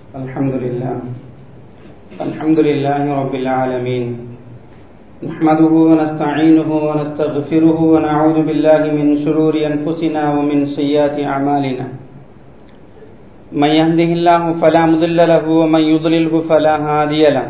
الحمد لله الحمد لله رب العالمين نحمده ونستعينه ونستغفره ونعوذ بالله من شرور أنفسنا ومن سيئات أعمالنا من يهده الله فلا مضل له ومن يضلله فلا هادي له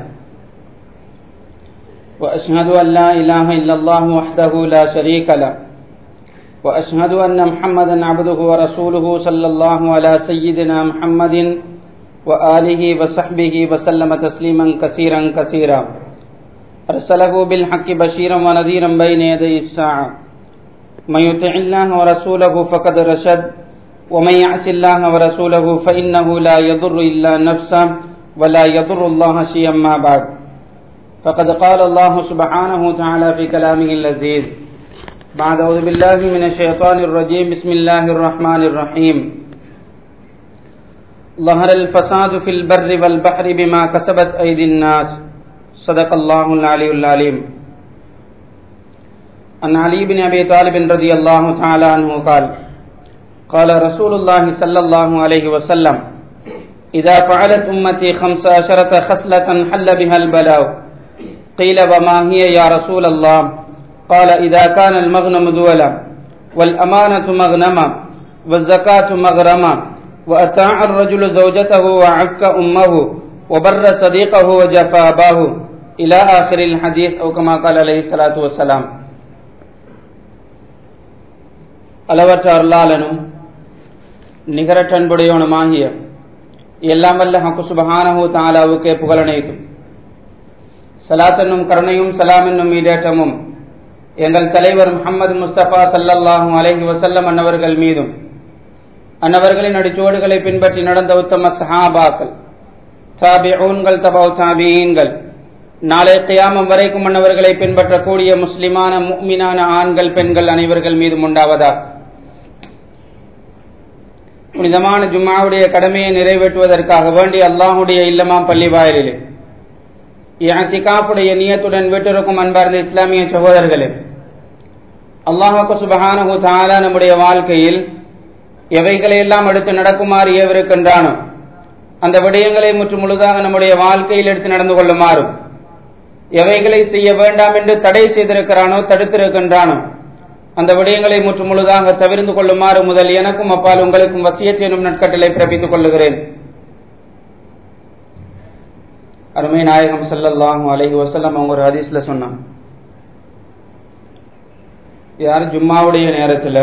وأشهد أن لا إله إلا الله وحده لا شريك له وأشهد أن محمدا عبده ورسوله صلى الله على سيدنا محمد وآله وصحبه وسلم تسليما كثيرا كثيرا أرسله بالحق بشيرا ونذيرا بين يدي الساعة من يطع الله ورسوله فقد رشد ومن يعص الله ورسوله فإنه لا يضر إلا نفسه ولا يضر الله شيئا ما بعد فقد قال الله سبحانه وتعالى في كلامه اللذيذ بعد أعوذ بالله من الشيطان الرجيم بسم الله الرحمن الرحيم ظهر الفساد في البر والبحر بما كسبت أيدي الناس صدق الله العلي العليم عن علي بن أبي طالب رضي الله تعالى عنه قال قال رسول الله صلى الله عليه وسلم إذا فعلت أمتي خمس عشرة خصلة حل بها البلاء قيل وما هي يا رسول الله قال إذا كان المغنم دولا والأمانة مغنما والزكاة مغرما وأتاع الرجل زوجته وعك أمه وبر صديقه وجفى أباه إلى آخر الحديث أو كما قال عليه الصلاة والسلام அளவற்ற அருளாளனும் நிகரற்றன்புடையவனுமாகிய எல்லாம் வல்ல ஹக்கு சுபஹானஹு தாலாவுக்கே புகழனைத்தும் சலாத்தனும் கருணையும் சலாம் என்னும் மீடேற்றமும் எங்கள் தலைவர் முகமது முஸ்தபா சல்லல்லாஹூ அலஹி வசல்லம் அன்னவர்கள் மீதும் அன்னவர்களின் அடிச்சோடுகளை பின்பற்றி நடந்த உத்தம சஹாபாக்கள் தாபிஊன்கள் தபாவ் தாபியீன்கள் நாளை கியாமம் வரைக்கும் அன்னவர்களை பின்பற்றக்கூடிய முஸ்லிமான முக்மினான ஆண்கள் பெண்கள் அனைவர்கள் மீதும் உண்டாவதா புனிதமான ஜும்மாவுடைய கடமையை நிறைவேற்றுவதற்காக வேண்டி அல்லாஹுடைய இல்லமாம் பள்ளி வாயிலே இத்திகாப்புடைய நியத்துடன் வீட்டிற்கும் அன்பார்ந்த இஸ்லாமிய சகோதரர்களே அல்லாஹாக்கு சுபஹானஹு தாலா நம்முடைய வாழ்க்கையில் எவைகளை எல்லாம் எடுத்து நடக்குமாறு ஏவிருக்கின்றானோ அந்த விடயங்களை முற்று முழுதாக நம்முடைய வாழ்க்கையில் எடுத்து நடந்து கொள்ளுமாறும் எவைகளை செய்ய வேண்டாம் என்று தடை செய்திருக்கிறானோ தடுத்திருக்கின்றானோ அந்த விடயங்களை முற்று முழுதாக தவிர்த்து கொள்ளுமாறு முதல் எனக்கும் அப்பால் உங்களுக்கும் வசியத் எனும் நட்கட்டளை பிறப்பித்துக் கொள்ளுகிறேன் அருமை நாயகம் சல்லல்லாஹு அலஹி வசல்லம் அவங்க ஒரு ஹதீஸ்ல சொன்னாங்க யார் ஜும்மாவுடைய நேரத்தில்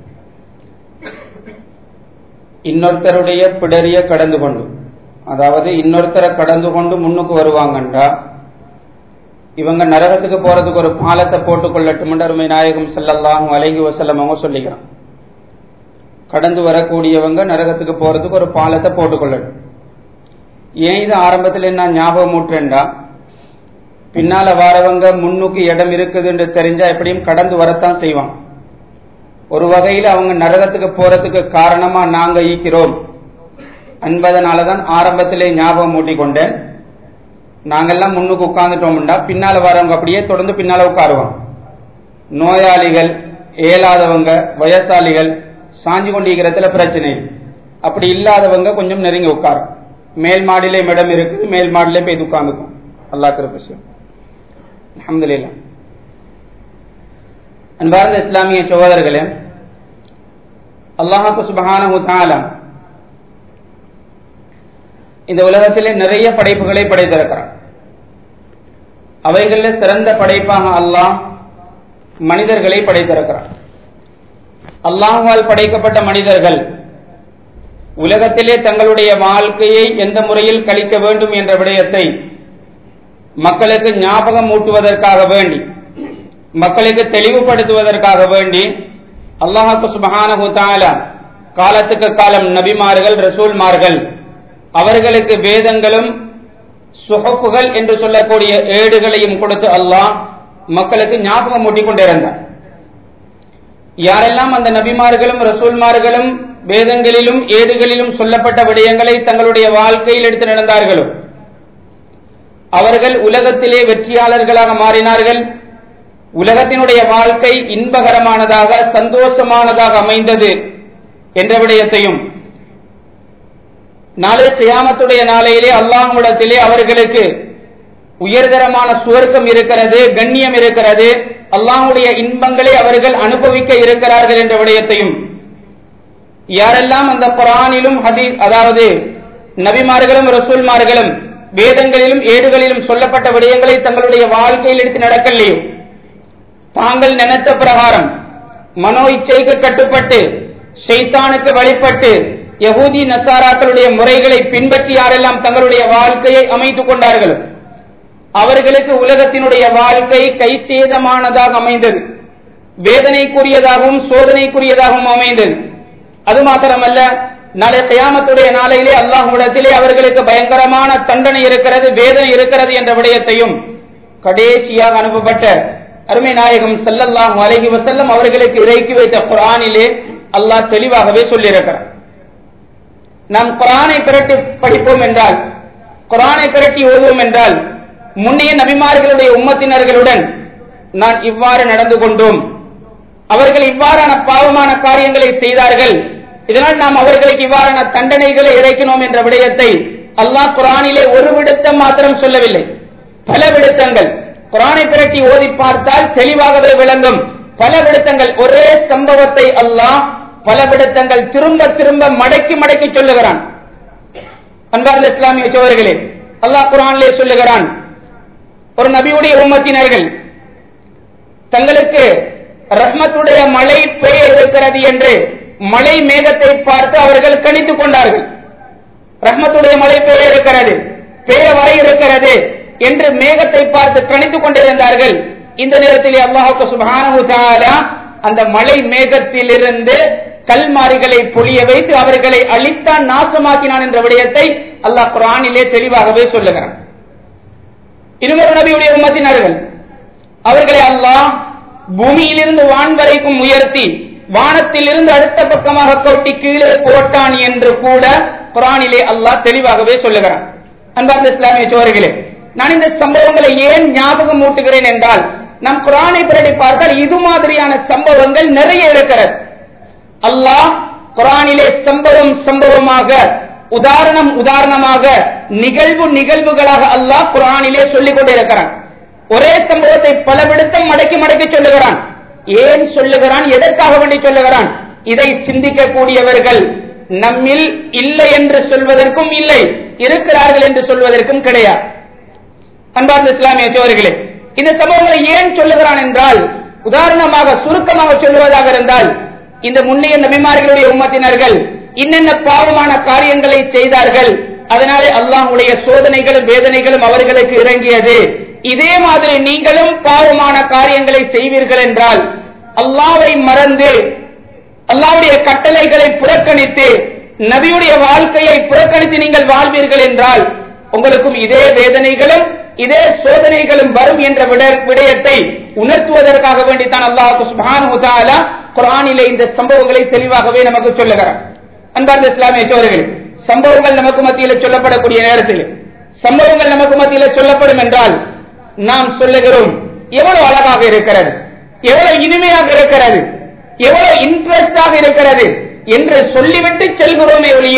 இன்னொருத்தருடைய பிடரிய கடந்து கொண்டு அதாவது இன்னொருத்தரை கடந்து கொண்டு முன்னுக்கு வருவாங்கன்றா இவங்க நரகத்துக்கு போறதுக்கு ஒரு பாலத்தை போட்டுக் கொள்ளட்டும் அருமை நாயகம் செல்லல்லாஹும் அலஹி வசல்லம் அவங்க சொல்லிக்கிறான் கடந்து வரக்கூடியவங்க நரகத்துக்கு போறதுக்கு ஒரு பாலத்தை போட்டுக்கொள்ளட்டும் ஏன் இது ஆரம்பத்தில் என்ன ஞாபகம் ஊற்றேன்டா பின்னால வாரவங்க முன்னுக்கு இடம் இருக்குதுன்னு தெரிஞ்சா எப்படியும் கடந்து வரத்தான் செய்வான் ஒரு வகையில் அவங்க நரகத்துக்கு போறதுக்கு காரணமா நாங்க ஈக்கிறோம் என்பதனாலதான் ஆரம்பத்திலே ஞாபகம் ஊட்டிக்கொண்டேன் நாங்கெல்லாம் முன்னுக்கு உட்கார்ந்துட்டோம்டா பின்னால வரவங்க அப்படியே தொடர்ந்து பின்னால உட்காருவோம் நோயாளிகள் இயலாதவங்க வயசாளிகள் சாஞ்சி கொண்டிருக்கிறதுல பிரச்சனை அப்படி இல்லாதவங்க கொஞ்சம் நெருங்கி உட்காரும் மேல் மாடியிலே இடம் இருக்குது மேல் மாடியிலே போய் உட்காந்துக்கும் அல்லா கிருப்பசியம் அஹமதுல்லா அன்பார்ந்த இஸ்லாமிய சகோதரர்களே அல்லாஹாக்கு சுபஹானஹு தாலா இந்த உலகத்திலே நிறைய படைப்புகளை படைத்திருக்கிறான் அவைகளில் சிறந்த படைப்பாக அல்லாஹ் மனிதர்களை படைத்திருக்கிறான் அல்லாஹால் படைக்கப்பட்ட மனிதர்கள் உலகத்திலே தங்களுடைய வாழ்க்கையை எந்த முறையில் கழிக்க வேண்டும் என்ற விடயத்தை மக்களுக்கு ஞாபகம் ஊட்டுவதற்காக வேண்டி மக்களுக்கு தெளிவுபடுத்துவதற்காக வேண்டி அல்லாஹாக்கு சுபஹானஹு தாலா காலத்துக்கு காலம் நபிமார்கள் ரசூல்மார்கள் அவர்களுக்கு வேதங்களும் சுகப்புகள் என்று சொல்லக்கூடிய ஏடுகளையும் கொடுத்து அல்லாஹ் மக்களுக்கு ஞாபகம் ஊட்டிக் கொண்டிருந்தார் யாரெல்லாம் அந்த நபிமார்களும் ரசூல்மார்களும் வேதங்களிலும் ஏடுகளிலும் சொல்லப்பட்ட விடயங்களை தங்களுடைய வாழ்க்கையில் எடுத்து நடந்தார்களோ அவர்கள் உலகத்திலே வெற்றியாளர்களாக மாறினார்கள் உலகத்தினுடைய வாழ்க்கை இன்பகரமானதாக சந்தோஷமானதாக அமைந்தது என்ற விடயத்தையும் நாளை கியாமத்துடைய நாளையிலே அல்லாஹ்விடத்திலே அவர்களுக்கு உயர்தரமான சுவர்க்கம் இருக்கிறது கண்ணியம் இருக்கிறது அல்லாஹ்வுடைய இன்பங்களை அவர்கள் அனுபவிக்க இருக்கிறார்கள் என்ற விடயத்தையும் யாரெல்லாம் அந்த குரானிலும் ஹதீஸ் அதாவது நபிமார்களும் ரசூல்மார்களும் வேதங்களிலும் ஏடுகளிலும் சொல்லப்பட்ட விடயங்களை தங்களுடைய வாழ்க்கையில் எடுத்து நடக்கலையோ தாங்கள் நினைத்த பிரகாரம் மனோ இச்சைக்கு கட்டுப்பட்டு ஷைத்தானுக்கு வழிபட்டு யகூதி நசாராக்களுடைய முறைகளை பின்பற்றி யாரெல்லாம் தங்களுடைய வாழ்க்கையை அமைத்துக் கொண்டார்களோ அவர்களுக்கு உலகத்தினுடைய வாழ்க்கை கைசேதமானதாக அமைந்தது வேதனைக்குரியதாகவும் சோதனைக்குரியதாகவும் அமைந்தது அது மாத்திரமல்ல நாளை கயாமத்துடைய நாளையிலே அல்லாஹ்விடத்திலே அவர்களுக்கு பயங்கரமான தண்டனை இருக்கிறது வேதனை இருக்கிறது என்ற விடயத்தையும் கடைசியாக அனுப்பப்பட்ட அருமை நாயகம் ஸல்லல்லாஹு அலைஹி வஸல்லம் அவர்களுக்கு இறக்கி வைத்த குர்ஆனிலே அல்லாஹ் தெளிவாகவே சொல்லியிருக்கிறார் நாம் குர்ஆனை பிரட்டி படிப்போம் என்றால் குர்ஆனை பிரட்டி ஓதுவோம் என்றால் முன்னைய நபிமார்களுடைய உம்மத்தினர்களுடன் நான் இவ்வாறு நடந்து கொண்டோம் அவர்கள் இவ்வாறான பாவமான காரியங்களை செய்தார்கள் இதனால் நாம் அவர்களுக்கு இவ்வாறான தண்டனைகளை இறைக்கினோம் என்ற விடயத்தை அல்லாஹ் குரானிலே ஒரு விடுத்தம் மாத்திரம் சொல்லவில்லை பல விடுத்தங்கள் குரானை திரட்டி ஓதி பார்த்தால் தெளிவாகவே விளங்கும் பல விடுத்தங்கள் ஒரே சம்பவத்தை அல்லாஹ் பல விடுத்தங்கள் திரும்ப திரும்ப மடக்கி மடக்கி சொல்லுகிறான் அன்பார்ந்த இஸ்லாமிய சோழர்களே அல்லாஹ் குரானிலே சொல்லுகிறான் ஒரு நபியுடைய உம்மத்தினர்கள் தங்களுக்கு ரஹ்மத்துடைய மழை பெய்ய இருக்கிறது என்று மழை மேகத்தை பார்த்து அவர்கள் கணித்துக் கொண்டார்கள் ரஹ்மத்துடைய மழை பெய்ய இருக்கிறது பெய்ய வர இருக்கிறது என்று மேகத்தை பார்த்து கணித்துக் கொண்டிருந்தார்கள் இந்த நேரத்தில் அல்லாஹுக்கு சுபஹானஹு தஆலா அந்த மழை மேகத்திலிருந்து கல்மாரிகளை பொழிய வைத்து அவர்களை அழித்தான் நாசமாக்கினான் என்ற விடயத்தை அல்லாஹ் குரானிலே தெளிவாகவே சொல்லுகிறான் இன்னொரு நபியுடைய உம்மத்தினர்கள் அவர்களை அல்லாஹ் பூமியிலிருந்து வான் வரைக்கும் உயர்த்தி வானத்திலிருந்து அடுத்த பக்கமாக கொட்டி கீழே போட்டான் என்று கூட குரானிலே அல்லாஹ் தெளிவாகவே சொல்லுகிறான் அன்பார்ந்த இஸ்லாமிய சோழர்களே நான் இந்த சம்பவங்களை ஏன் ஞாபகம் ஊட்டுகிறேன் என்றால் நம் குரானை பிரடி பார்த்தால் இது மாதிரியான சம்பவங்கள் நிறைய இருக்கிறது அல்லாஹ் குரானிலே சம்பவம் சம்பவமாக உதாரணம் உதாரணமாக நிகழ்வு நிகழ்வுகளாக அல்லாஹ் குரானிலே சொல்லிக் கொண்டிருக்கிறான் ஒரே சம்பவத்தை பல விடுத்தம் மடக்கி மடக்கி சொல்லுகிறான் ஏன் சொல்லுகிறான் எதற்காக வேண்டி சொல்லுகிறான் இதை சிந்திக்கக்கூடியவர்கள் நம்மில் இல்லை என்று சொல்வதற்கும் இல்லை இருக்கிறார்கள் என்று சொல்வதற்கும் கிடையாது அன்பார்ந்த இஸ்லாமிய சோழர்களே இந்த சம்பவங்களை ஏன் சொல்லுகிறான் என்றால் உதாரணமாக சுருக்கமாக சொல்லுவதாக இருந்தால் இந்த முன்னைய நபிமார்களுடைய உம்மத்தினர்கள் இன்னென்ன பாவமான காரியங்களை செய்தார்கள் அதனாலே அல்லாஹுடைய சோதனைகளும் வேதனைகளும் அவர்களுக்கு இறங்கியது இதே மாதிரி நீங்களும் பாவமான காரியங்களை செய்வீர்கள் என்றால் அல்லாவை மறந்து அல்லாவுடைய கட்டளைகளை புறக்கணித்து நபியுடைய வாழ்க்கையை புறக்கணித்து நீங்கள் வாழ்வீர்கள் என்றால் உங்களுக்கும் இதே வேதனைகளும் இதே சோதனைகளும் வரும் என்ற விட- விடயத்தை உணர்த்துவதற்காக வேண்டித்தான் அல்லாஹ் சுப்ஹானஹு தஆலா குர்ஆனிலே இந்த சம்பவங்களை தெளிவாகவே நமக்கு சொல்லுகிறார் அன்பார்ந்த இஸ்லாமிய சோழர்கள் சம்பவங்கள் நமக்கு மத்தியில் சொல்லப்படக்கூடிய நேரத்தில் சம்பவங்கள் நமக்கு மத்தியில் சொல்லப்படும் என்றால் நாம் சொல்லுகிறோம் எவ்வளவு அழகாக இருக்கிறது எவ்வளவு இனிமையாக இருக்கிறது எவ்வளவு இன்ட்ரெஸ்டாக இருக்கிறது என்று சொல்லிவிட்டு செல்கிறோமே ஒழிய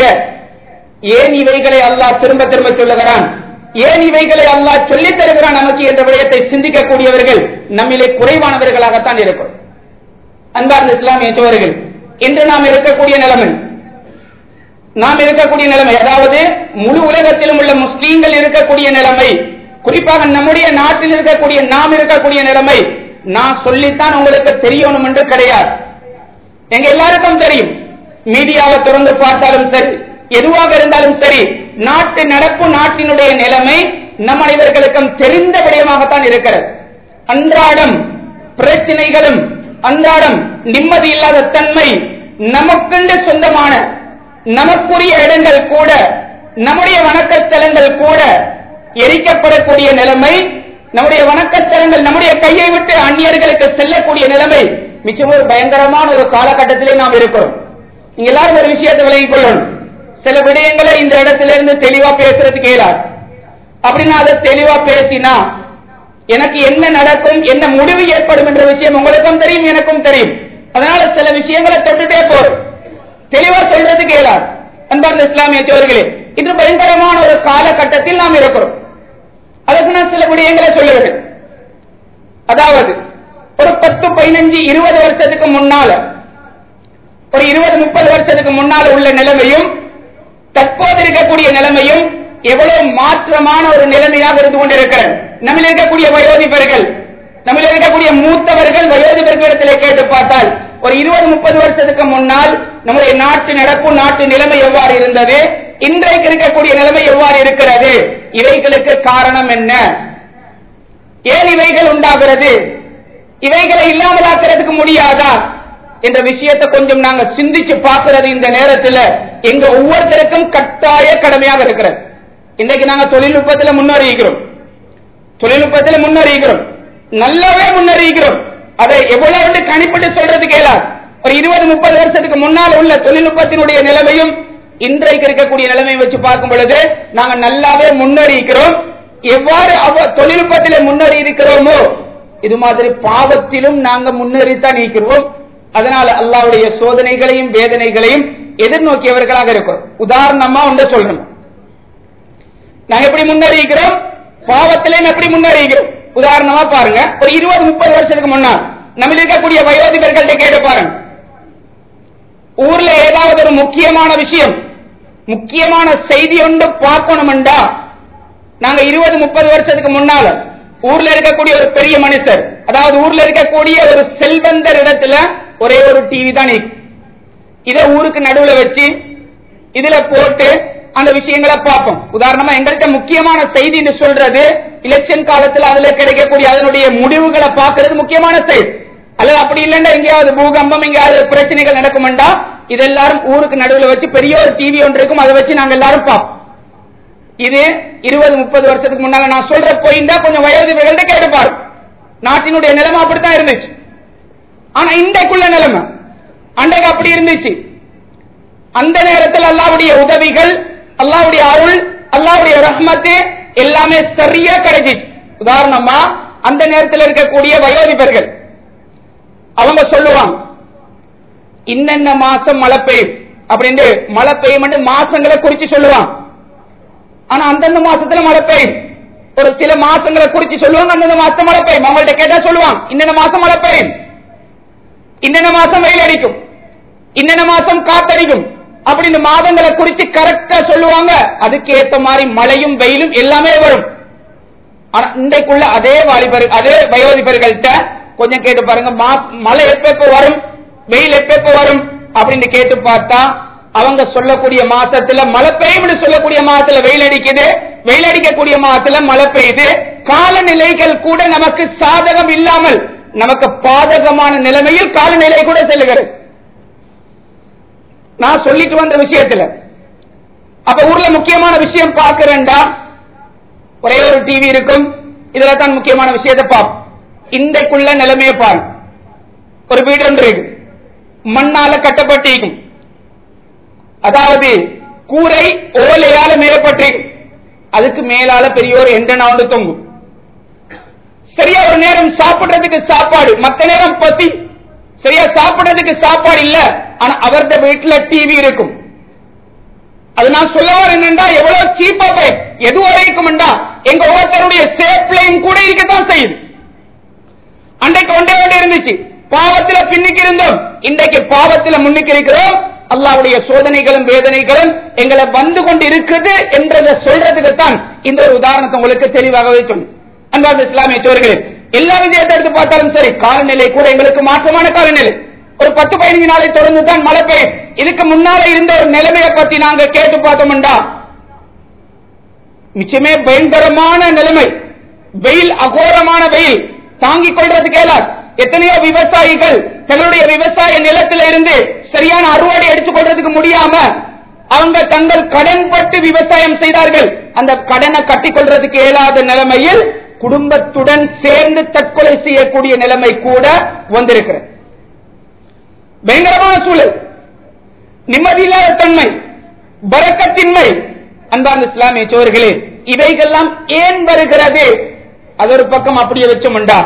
ஏன் இவைகளை அல்லாஹ் திரும்ப திரும்ப சொல்லுகிறான் ஏன் இவைகளை அல்லாஹ் சொல்லித் தருகிறான் நமக்கு என்ற விடயத்தை சிந்திக்கக்கூடியவர்கள் நம்மிலே குறைவானவர்களாகத்தான் இருக்கும் அன்பார்ந்த இஸ்லாமிய சோழர்கள் இன்று நாம் இருக்கக்கூடிய நிலைமை நாம் இருக்கக்கூடிய நிலைமை அதாவது முழு உலகத்திலும் உள்ள முஸ்லீம்கள் இருக்கக்கூடிய நிலைமை குறிப்பாக நம்முடைய நாட்டில் இருக்கக்கூடிய நாம் இருக்கக்கூடிய நிலைமை நான் சொல்லித்தான் உங்களுக்கு தெரியணும் என்று கிடையாது எங்க எல்லாருக்கும் தெரியும் மீடியாவை திறந்து பார்த்தாலும் சரி எதுவாக இருந்தாலும் சரி நாட்டு நடப்பு நாட்டினுடைய நிலைமை நம் அனைவர்களுக்கும் தெரிந்த விடயமாகத்தான் இருக்கிறது அன்றாடம் பிரச்சனைகளும் அன்றாடம் நிம்மதி இல்லாத தன்மை நமக்கென்று சொந்தமான நமக்குரிய இடங்கள் கூட நம்முடைய வணக்கத்தலங்கள் கூட எரிக்கப்படக்கூடிய நிலைமை நம்முடைய வணக்கத்தலங்கள் நம்முடைய கையை விட்டு அந்நியர்களுக்கு செல்லக்கூடிய நிலைமை மிகவும் ஒரு பயங்கரமான ஒரு காலகட்டத்திலே நாம் இருக்கிறோம் நீங்க எல்லாரும் ஒரு விஷயத்தை விலகிக் கொள்ளணும் சில விடயங்களை இந்த இடத்துல இருந்து தெளிவா பேசுறதுக்கு இயலாது அப்படின்னு அதை தெளிவா பேசினா எனக்கு என்ன நடக்கும் என்ன முடிவு ஏற்படும் என்ற விஷயம் உங்களுக்கும் தெரியும் எனக்கும் தெரியும் அதனால சில விஷயங்களை தொட்டுட்டே போறோம் தெளிவா சொல்றதுக்கு இயலாது அன்பார்ந்த இஸ்லாமிய சோர்களே இன்று பயங்கரமான ஒரு காலகட்டத்தில் நாம் இருக்கிறோம் அதற்கு நான் சில விடயங்களை சொல்லுகிறேன் அதாவது ஒரு பத்து பதினஞ்சு இருபது வருஷத்துக்கு முன்னால ஒரு இருபது முப்பது வருஷத்துக்கு முன்னால உள்ள நிலைமையும் தற்போது இருக்கக்கூடிய நிலைமையும் எவ்வளவு மாற்றமான ஒரு நிலைமையாக இருந்து கொண்டிருக்கிறது நம்மில் இருக்கக்கூடிய வயோதிபர்கள் நம்மில் இருக்கக்கூடிய மூத்தவர்கள் வயோதிபர்களிடத்தில் கேட்டு பார்த்தால் ஒரு இருபது முப்பது வருஷத்துக்கு முன்னால் நம்முடைய நாட்டு நடப்பு நாட்டு நிலைமை எவ்வாறு இருந்தது இன்றைக்கு இருக்கக்கூடிய நிலைமை எவ்வாறு இருக்கிறது இவைகளுக்கு காரணம் என்ன ஏன் இவைகள் உண்டாகிறது இவைகளை இல்லாமலாக்கிறதுக்கு முடியாதா என்ற விஷயத்தை கொஞ்சம் நாங்க சிந்திச்சு பார்க்கிறது இந்த நேரத்தில் எங்க ஒவ்வொருத்தருக்கும் கட்டாய கடமையாக இருக்கிறது இன்றைக்கு நாங்க தொழில்நுட்பத்தில் முன்னறிகிறோம் தொழில்நுட்பத்தில் முன்னறிகிறோம் நல்லாவே முன்னறிகிறோம் அதை எவ்வளவு கணிப்பிட்டு சொல்றது கேளாது ஒரு இருபது முப்பது வருஷத்துக்கு முன்னால் உள்ள தொழில்நுட்பத்தினுடைய நிலைமையும் இன்றைக்கு இருக்கக்கூடிய நிலைமையை வச்சு பார்க்கும் பொழுது நாங்க நல்லாவே முன்னறிகிறோம் எவ்வாறு அவ தொழில்நுட்பத்தில் முன்னேறி இருக்கிறோமோ இது மாதிரி பாவத்திலும் நாங்க முன்னேறித்தான் இருக்கிறோம் அதனால அல்லாவுடைய சோதனைகளையும் வேதனைகளையும் எதிர்நோக்கியவர்களாக இருக்கிறோம் உதாரணமா ஒன்று சொல்றோம் நாங்க எப்படி முன்னேறிக்கிறோம் பாவத்திலையும் எப்படி முன்னேறிக்கிறோம் உதாரணமா பாருங்க ஒரு இருபது முப்பது வருஷத்துக்கு முன்னால் நம்ம இருக்கக்கூடிய வயோதிபர்கள்ட்ட கேட்டு பாருங்க ஊர்ல ஏதாவது ஒரு முக்கியமான விஷயம் முக்கியமான செய்தி ஒன்று பார்க்கணும்டா நாங்க இருபது முப்பது வருஷத்துக்கு முன்னால ஊர்ல இருக்கக்கூடிய ஒரு பெரிய மனுஷர் அதாவது ஊர்ல இருக்கக்கூடிய ஒரு செல்வந்தர் இடத்துல ஒரே ஒரு டிவி தான் இருக்கு இத ஊருக்கு நடுவுல வச்சு இதுல போட்டு அந்த விஷயங்களை பார்ப்போம் உதாரணமா எங்கள்கிட்ட முக்கியமான செய்தி சொல்றது எலெக்ஷன் காலத்துல அதுல கிடைக்கக்கூடிய அதனுடைய முடிவுகளை பார்க்கறது முக்கியமான செய்தி அல்லது அப்படி இல்லைன்னா எங்கேயாவது பூகம்பம் எங்கேயாவது பிரச்சனைகள் நடக்கும்டா இது எல்லாரும் ஊருக்கு நடுவுல வச்சு பெரிய ஒரு டிவி ஒன்று இருக்கும் அதை வச்சு நாங்க எல்லாரும் பார்ப்போம் இது இருபது முப்பது வருஷத்துக்கு முன்னால நான் சொல்ற போயிந்தா கொஞ்சம் வயோதிபர்கள்ட்ட கேட்டுப்பாரு நாட்டினுடைய நிலைமை அப்படித்தான் இருந்துச்சு ஆனா இன்றைக்குள்ள நிலைமை அன்றைக்கு அப்படி இருந்துச்சு அந்த நேரத்தில் அல்லாவுடைய உதவிகள் அல்லாவுடைய அருள் அல்லாவுடைய ரஹ்மத்து எல்லாமே சரியா கிடைச்சிச்சு உதாரணமா அந்த நேரத்தில் இருக்கக்கூடிய வயோதிபர்கள் அவங்க சொல்லுவாங்க இன்னென்ன மாசம் மழை பெய்யும் அப்படின்னு மழை பெய்யும் மாசங்களை குறிச்சு சொல்லுவாங்க ஆனா அந்தந்த மாசத்துல மழை பெய்யும் ஒரு சில மாசங்களை குறிச்சு சொல்லுவாங்க அந்தந்த மாசம் மழை பெய்யும் அவங்கள்ட்ட கேட்டா சொல்லுவாங்க இன்னென்ன மாசம் மழை பெய்யும் இன்னென்ன மாசம் வெயில் அடிக்கும் இன்னென்ன மாசம் காத்தடிக்கும் அப்படின்னு மாதங்களை குறிச்சு கரெக்டா சொல்லுவாங்க அதுக்கு ஏத்த மாதிரி மழையும் வெயிலும் எல்லாமே வரும் ஆனா இன்றைக்குள்ள அதே வாலிபர் அதே வயோதிபர்கள்ட்ட கொஞ்சம் கேட்டு பாருங்க மழை எப்ப எப்ப வரும் வெயில் எப்ப எப்ப வரும் அப்படின்னு கேட்டு பார்த்தா அவங்க சொல்லக்கூடிய மாசத்துல மழை பெய்யும் சொல்லக்கூடிய மாசத்துல வெயில் அடிக்குது வெயில் அடிக்கக்கூடிய மாசத்துல மழை பெய்யுது காலநிலைகள் கூட நமக்கு சாதகம் இல்லாமல் நமக்கு பாதகமான நிலைமையில் காலநிலை கூட செல்லுகிறது நான் சொல்லிட்டு வந்த விஷயத்துல அப்ப ஊர்ல முக்கியமான விஷயம் பார்க்கிறேன்டா ஒரே ஒரு டிவி இருக்கும் இதுல தான் முக்கியமான விஷயத்தை பார்ப்போம் இன்றைக்குள்ள நிலைமையை பாரு ஒரு வீடு ஒன்று இருக்கு மண்ணால கட்டப்பட்டிருக்கும் அதாவது கூரை ஓலையால மேலப்பட்டிருக்கும் அதுக்கு மேலால பெரிய ஒரு எண்டனா ஒன்று தொங்கும் சரியா ஒரு நேரம் சாப்பிடுறதுக்கு சாப்பாடு மத்த நேரம் பசி சரியா சாப்பிடுறதுக்கு சாப்பாடு இல்ல ஆனா அவரது வீட்டுல டிவி இருக்கும் அது நான் சொல்ல வரேன்டா எவ்வளவு சீப்பா போய் எது வரைக்கும்டா எங்க ஒவ்வொருத்தருடைய சேஃப் லைன் கூட இருக்கத்தான் செய்யுது அன்றைக்கு ஒன்றே ஒன்று இருந்துச்சு பாவத்துல பின்னுக்கு இருந்தோம் இன்றைக்கு பாவத்துல முன்னுக்கு இருக்கிறோம் அல்லாவுடைய சோதனைகளும் வேதனைகளும் எங்களை வந்து கொண்டு இருக்குது என்றதை சொல்றதுக்கு தான் இந்த ஒரு உதாரணத்தை உங்களுக்கு தெளிவாகவே சொன்னேன் அன்பார்ந்த இஸ்லாமிய சோர்களே எல்லா விஷயத்தை எடுத்து பார்த்தாலும் சரி காலநிலை கூட எங்களுக்கு மாற்றமான காலநிலை ஒரு பத்து பதினஞ்சு நாளை தொடர்ந்து தான் மழை பெய்யும் இதுக்கு முன்னால இருந்த ஒரு நிலைமையை பத்தி நாங்க கேட்டு பார்த்தோம்டா நிச்சயமே பயங்கரமான நிலைமை வெயில் அகோரமான வெயில் தாங்கிக் கொள்றதுக்கு இயலாது எத்தனையோ விவசாயிகள் தங்களுடைய விவசாய நிலத்தில இருந்து சரியான அறுவடை எடுத்துக் கொள்றதுக்கு முடியாம அவங்க தங்கள் கடன் பட்டு விவசாயம் செய்தார்கள் அந்த கடனை கட்டிக் கொள்றதுக்கு இயலாத நிலைமையில் குடும்பத்துடன் சேர்ந்து தற்கொலை செய்யக்கூடிய நிலைமை கூட வந்திருக்கிறது பயங்கரமான சூழல் நிம்மதியில்லாத தன்மை பறக்கத்தின்மை அன்பார்ந்த இஸ்லாமிய சோர்களே இவைகள்லாம் ஏன் வருகிறது அது ஒரு பக்கம் அப்படியே வச்சோம்டா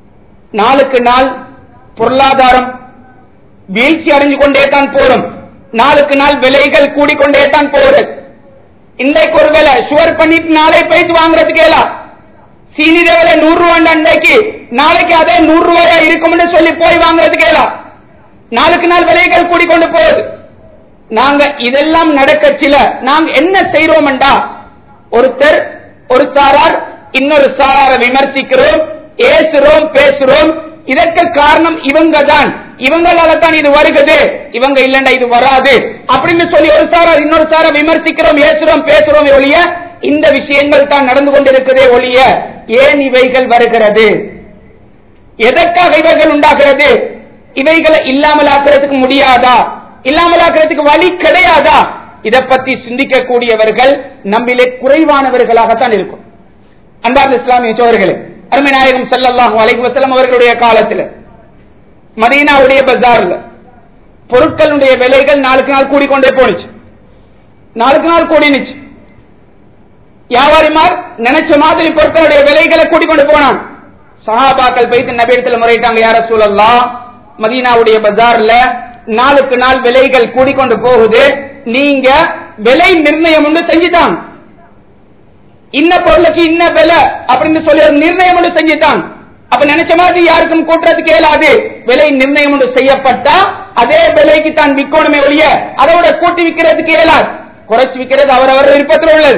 நாளுக்கு நாள் பொருளாதாரம் வீழ்ச்சி அடைஞ்சு கொண்டே தான் போறோம் நாளுக்கு நாள் விலைகள் கூடிக்கொண்டே தான் போகுது இன்றைக்கு ஒரு விலை சுவர் பண்ணிட்டு நாளை போயிட்டு வாங்குறதுக்கு எல்லாம் சீனி விலை நூறு ரூபாய் அன்றைக்கு நாளைக்கு அதே நூறு ரூபாயா இருக்கும்னு சொல்லி போய் வாங்குறதுக்கு எல்லாம் நாளுக்கு நாள் விலைகள் கூடிக்கொண்டு போகுது நாங்க இதெல்லாம் நடக்க சில நாங்க என்ன செய்யறோம்டா ஒருத்தர் ஒரு சாரார் இன்னொரு சாராரை விமர்சிக்கிறோம் ஏசுறோம் பேசுறோம் இதற்கு காரணம் இவங்க தான் இவங்களால தான் இது வருகிறது இவங்க இல்லண்டா இது வராது அப்படின்னு சொல்லி ஒரு சாரார் இன்னொரு சாரை விமர்சிக்கிறோம் ஏசுறோம் பேசுறோம் ஒழிய இந்த விஷயங்கள் தான் நடந்து கொண்டிருக்கிறதே ஒழிய ஏன் இவைகள் வருகிறது எதற்காக இவைகள் உண்டாகிறது இவைகளை இல்லாமல் ஆக்குறதுக்கு முடியாதா இல்லாமல் ஆக்குறதுக்கு வழி கிடையாதா இதை பத்தி சிந்திக்கக்கூடியவர்கள் நம்மிலே குறைவானவர்களாகத்தான் இருக்கும் அன்பார்ந்த இஸ்லாமிய சோழர்களே அருமை நாயகம் ஸல்லல்லாஹு அலைஹி வஸல்லம் அவர்களுடைய காலத்தில் மதீனாவுடைய பஜார்ல பொருட்களுடைய விலைகள் நாளுக்கு நாள் கூடிக்கொண்டே போனுச்சு நாளுக்கு நாள் கூடினுச்சு வியாபாரிமார் நினைச்ச மாதிரி பொருட்களுடைய விலைகளை கூட்டிக்கொண்டு போனான் சஹாபாக்கள் போயிட்டு நபீடத்தில் முறையிட்டாங்க யார சூழல்லா மதீனாவுடைய பஜார்ல நாளுக்கு நாள் விலைகள் கூடிக்கொண்டு போகுது நீங்க விலை நிர்ணயம் ஒன்று செஞ்சுட்டான் இன்ன பொருளுக்கு இன்ன விலை அப்படின்னு சொல்லி ஒரு நிர்ணயம் ஒன்று செஞ்சுட்டான் அப்ப நினைச்ச மாதிரி யாருக்கும் கூட்டுறதுக்கு இயலாது விலை நிர்ணயம் ஒன்று செய்யப்பட்டா அதே விலைக்கு தான் விற்கணுமே ஒழிய அதோட கூட்டி விற்கிறதுக்கு இயலாது குறைச்சு விற்கிறது அவரவர் விருப்பத்தில் உள்ளது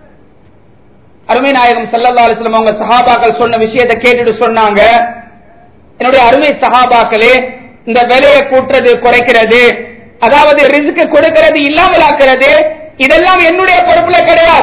அருமை நாயகம் சல்லல்லா அலிஸ்லம் அவங்க சஹாபாக்கள் சொன்ன விஷயத்தை கேட்டுட்டு சொன்னாங்க என்னுடைய அருமை சஹாபாக்களே இந்த விலையை கூட்டுறது குறைக்கிறது அதாவது ரிஸ்க் கொடுக்கிறது இல்லாமல் ஆக்கிறது இதெல்லாம் என்னுடைய பொறுப்புல கிடையாது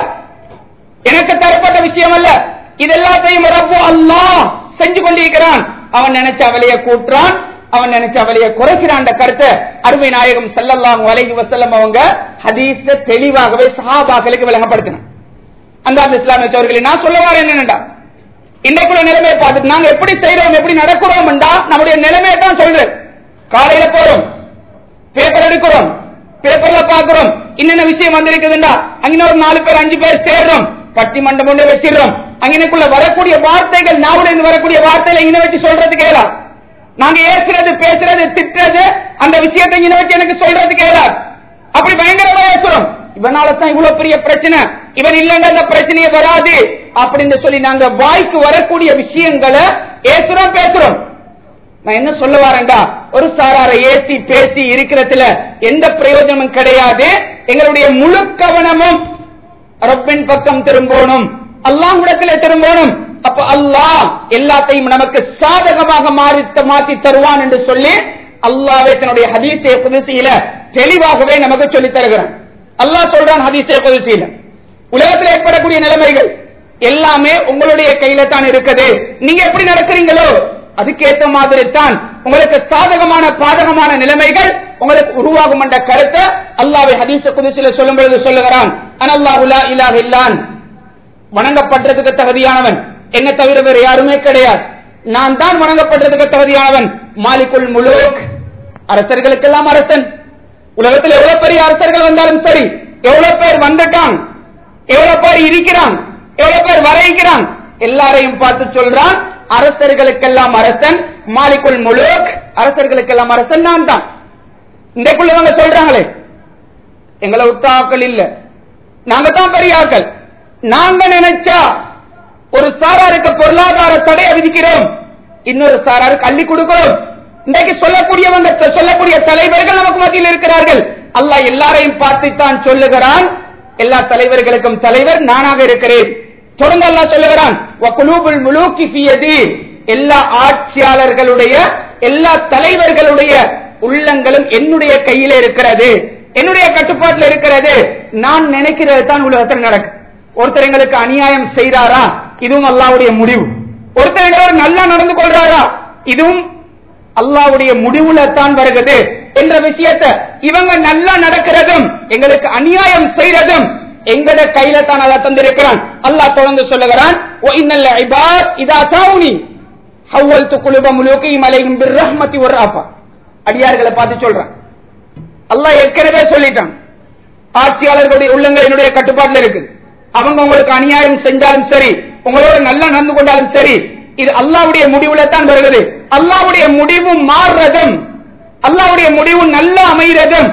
எனக்கு தரப்பட்ட விஷயம் அல்ல இதெல்லாத்தையும் ரப்பு அல்லாஹ் செஞ்சு கொண்டிருக்கிறான் அவன் நினைச்ச அவளைய கூட்டுறான் அவன் நினைச்ச அவளைய குறைக்கிறான் கருத்தை அருமை நாயகம் சல்லல்லாஹு அலைஹி வஸல்லம் அவங்க ஹதீஸ தெளிவாகவே சஹாபாக்களுக்கு விளங்கப்படுத்தினான் அந்த அந்த இஸ்லாமிய சோர்களே நான் சொல்ல வரேன் என்னடா இன்றைக்குள்ள நிலைமையை பார்த்துட்டு நாங்க எப்படி செய்யறோம் எப்படி நடக்கிறோம் நம்முடைய நிலைமையை தான் சொல்றேன் காலையில போறோம் பேப்பர் எடுக்கிறோம் பேப்பர்ல பாக்குறோம் என்னென்ன விஷயம் வந்திருக்குதுண்டா அங்க ஒரு நாலு பேர் அஞ்சு பேர் சேர்றோம் பட்டிமன்றம் ஒன்று வச்சிடறோம் அங்கனுக்குள்ள வரக்கூடிய வார்த்தைகள் நாவுல இருந்து வரக்கூடிய வார்த்தைகளை இங்க வச்சு சொல்றது கேளாம் நாங்க ஏசுறது பேசுறது திட்டுறது அந்த விஷயத்தை இங்க வச்சு எனக்கு சொல்றது கேளாம் அப்படி பயங்கரமா ஏசுறோம் இவனால தான் இவ்வளவு பெரிய பிரச்சனை இவன் இல்லைன்னா அந்த பிரச்சனையே வராது அப்படின்னு சொல்லி நாங்க வாய்க்கு வரக்கூடிய விஷயங்களை ஏசுறோம் பேசுறோம் நான் என்ன சொல்ல வரேன்டா ஒரு சாரார ஏசி பேசி இருக்கிறதுல எந்த பிரயோஜனமும் கிடையாது எங்களுடைய முழு கவனமும் ரப்பின் பக்கம் திரும்பணும் அல்லாஹ்விடத்துல திரும்பணும் அப்ப அல்லாஹ் எல்லாத்தையும் நமக்கு சாதகமாக மாறி மாத்தி தருவான் என்று சொல்லி அல்லாஹ்வே தன்னுடைய ஹதீஸே குதிசியில தெளிவாகவே நமக்கு சொல்லி தருகிறான் அல்லாஹ் சொல்றான் ஹதீஸே குதிசியில உலகத்தில் ஏற்படக்கூடிய நிலைமைகள் எல்லாமே உங்களுடைய கையில தான் இருக்குது நீங்க எப்படி நடக்கிறீங்களோ அதுக்கேற்ற மாதிரி தான் உங்களுக்கு சாதகமான பாதகமான நிலைமைகள் உங்களுக்கு உருவாகும் என்ற கருத்தை அல்லாவை ஹதீச குதிசில சொல்லும் பொழுது சொல்லுகிறான் அனல்லாஹுலா இல்லாஹ் இல்லான் வணங்கப்படுறதுக்கு தகுதியானவன் என்ன தவிர வேறு யாருமே கிடையாது நான் தான் வணங்கப்படுறதுக்கு தகுதியானவன் மாலிக்குல் முலூக் அரசர்களுக்கெல்லாம் அரசன் உலகத்தில் எவ்வளவு பெரிய அரசர்கள் வந்தாலும் சரி எவ்வளவு பேர் வந்துட்டான் எவ்வளவு பேர் இருக்கிறான் எவ்வளவு பேர் வரைக்கிறான் எல்லாரையும் பார்த்து சொல்றான் அரசர்களுக்கெல்லாம் அரசன் மாலிக்குல் முலூக் அரசர்களுக்கெல்லாம் அரசன் நான் தான் இன்றைக்குள்ளவங்க சொல்றாங்களே எங்களை விட்டாக்கள் இல்ல நாங்க தான் பெரிய ஆக்கள் நாங்க நினைச்சா ஒரு சாராருக்கு பொருளாதார தடையை விதிக்கிறோம் இன்னொரு சாராருக்கு அள்ளி கொடுக்கிறோம் இன்றைக்கு சொல்லக்கூடியவங்க சொல்லக்கூடிய தலைவர்கள் நமக்கு மத்தியில் இருக்கிறார்கள் அல்லாஹ் எல்லாரையும் பார்த்து தான் சொல்லுகிறான் எல்லா தலைவர்களுக்கும் தலைவர் நானாக இருக்கிறேன் தொடர்ந்து அல்லாஹ் சொல்லுகிறான் வகுலூபுல் முலூக்கி ஃபியதி எல்லா ஆட்சியாளர்களுடைய எல்லா தலைவர்களுடைய உள்ளங்களும் என்னுடைய கையில இருக்கிறது என்னுடைய கட்டுப்பாட்டில் இருக்கிறது நான் நினைக்கிறது தான் உலகத்தில் நடக்கும் ஒருத்தர் எங்களுக்கு அநியாயம் செய்றாரா இதுவும் அல்லாவுடைய முடிவு ஒருத்தர் எங்களோடு நல்லா நடந்து கொள்றாரா இதுவும் அல்லாவுடைய முடிவுல தான் வருகிறது என்ற விஷயத்தை இவங்க நல்லா நடக்கிறதும் எங்களுக்கு அநியாயம் செய்யறதும் எங்கட கையில தான் அல்லா தந்திருக்கிறான் அல்லாஹ் தொடர்ந்து சொல்லுகிறான் "ஒ இன்னல் இபாத் இதா தாவுனி ஹவ்வல்து குலுப முலூகிஹிம் அலைஹிம் பிர்ரஹ்மதி வர்ராஃபா." அடியார்களை பார்த்து சொல்றான் அல்லாஹ் ஏற்கனவே சொல்லிட்டான் ஆட்சியாளர்களுடைய உள்ளங்கள் என்னுடைய கட்டுப்பாட்டில் இருக்குது அவங்க உங்களுக்கு அநியாயம் செஞ்சாலும் சரி உங்களோட நல்லா நடந்து கொண்டாலும் சரி இது அல்லாவுடைய முடிவுல தான் வருகிறது அல்லாவுடைய முடிவு மாறுறதும் அல்லாவுடைய முடிவு நல்லா அமைகிறதும்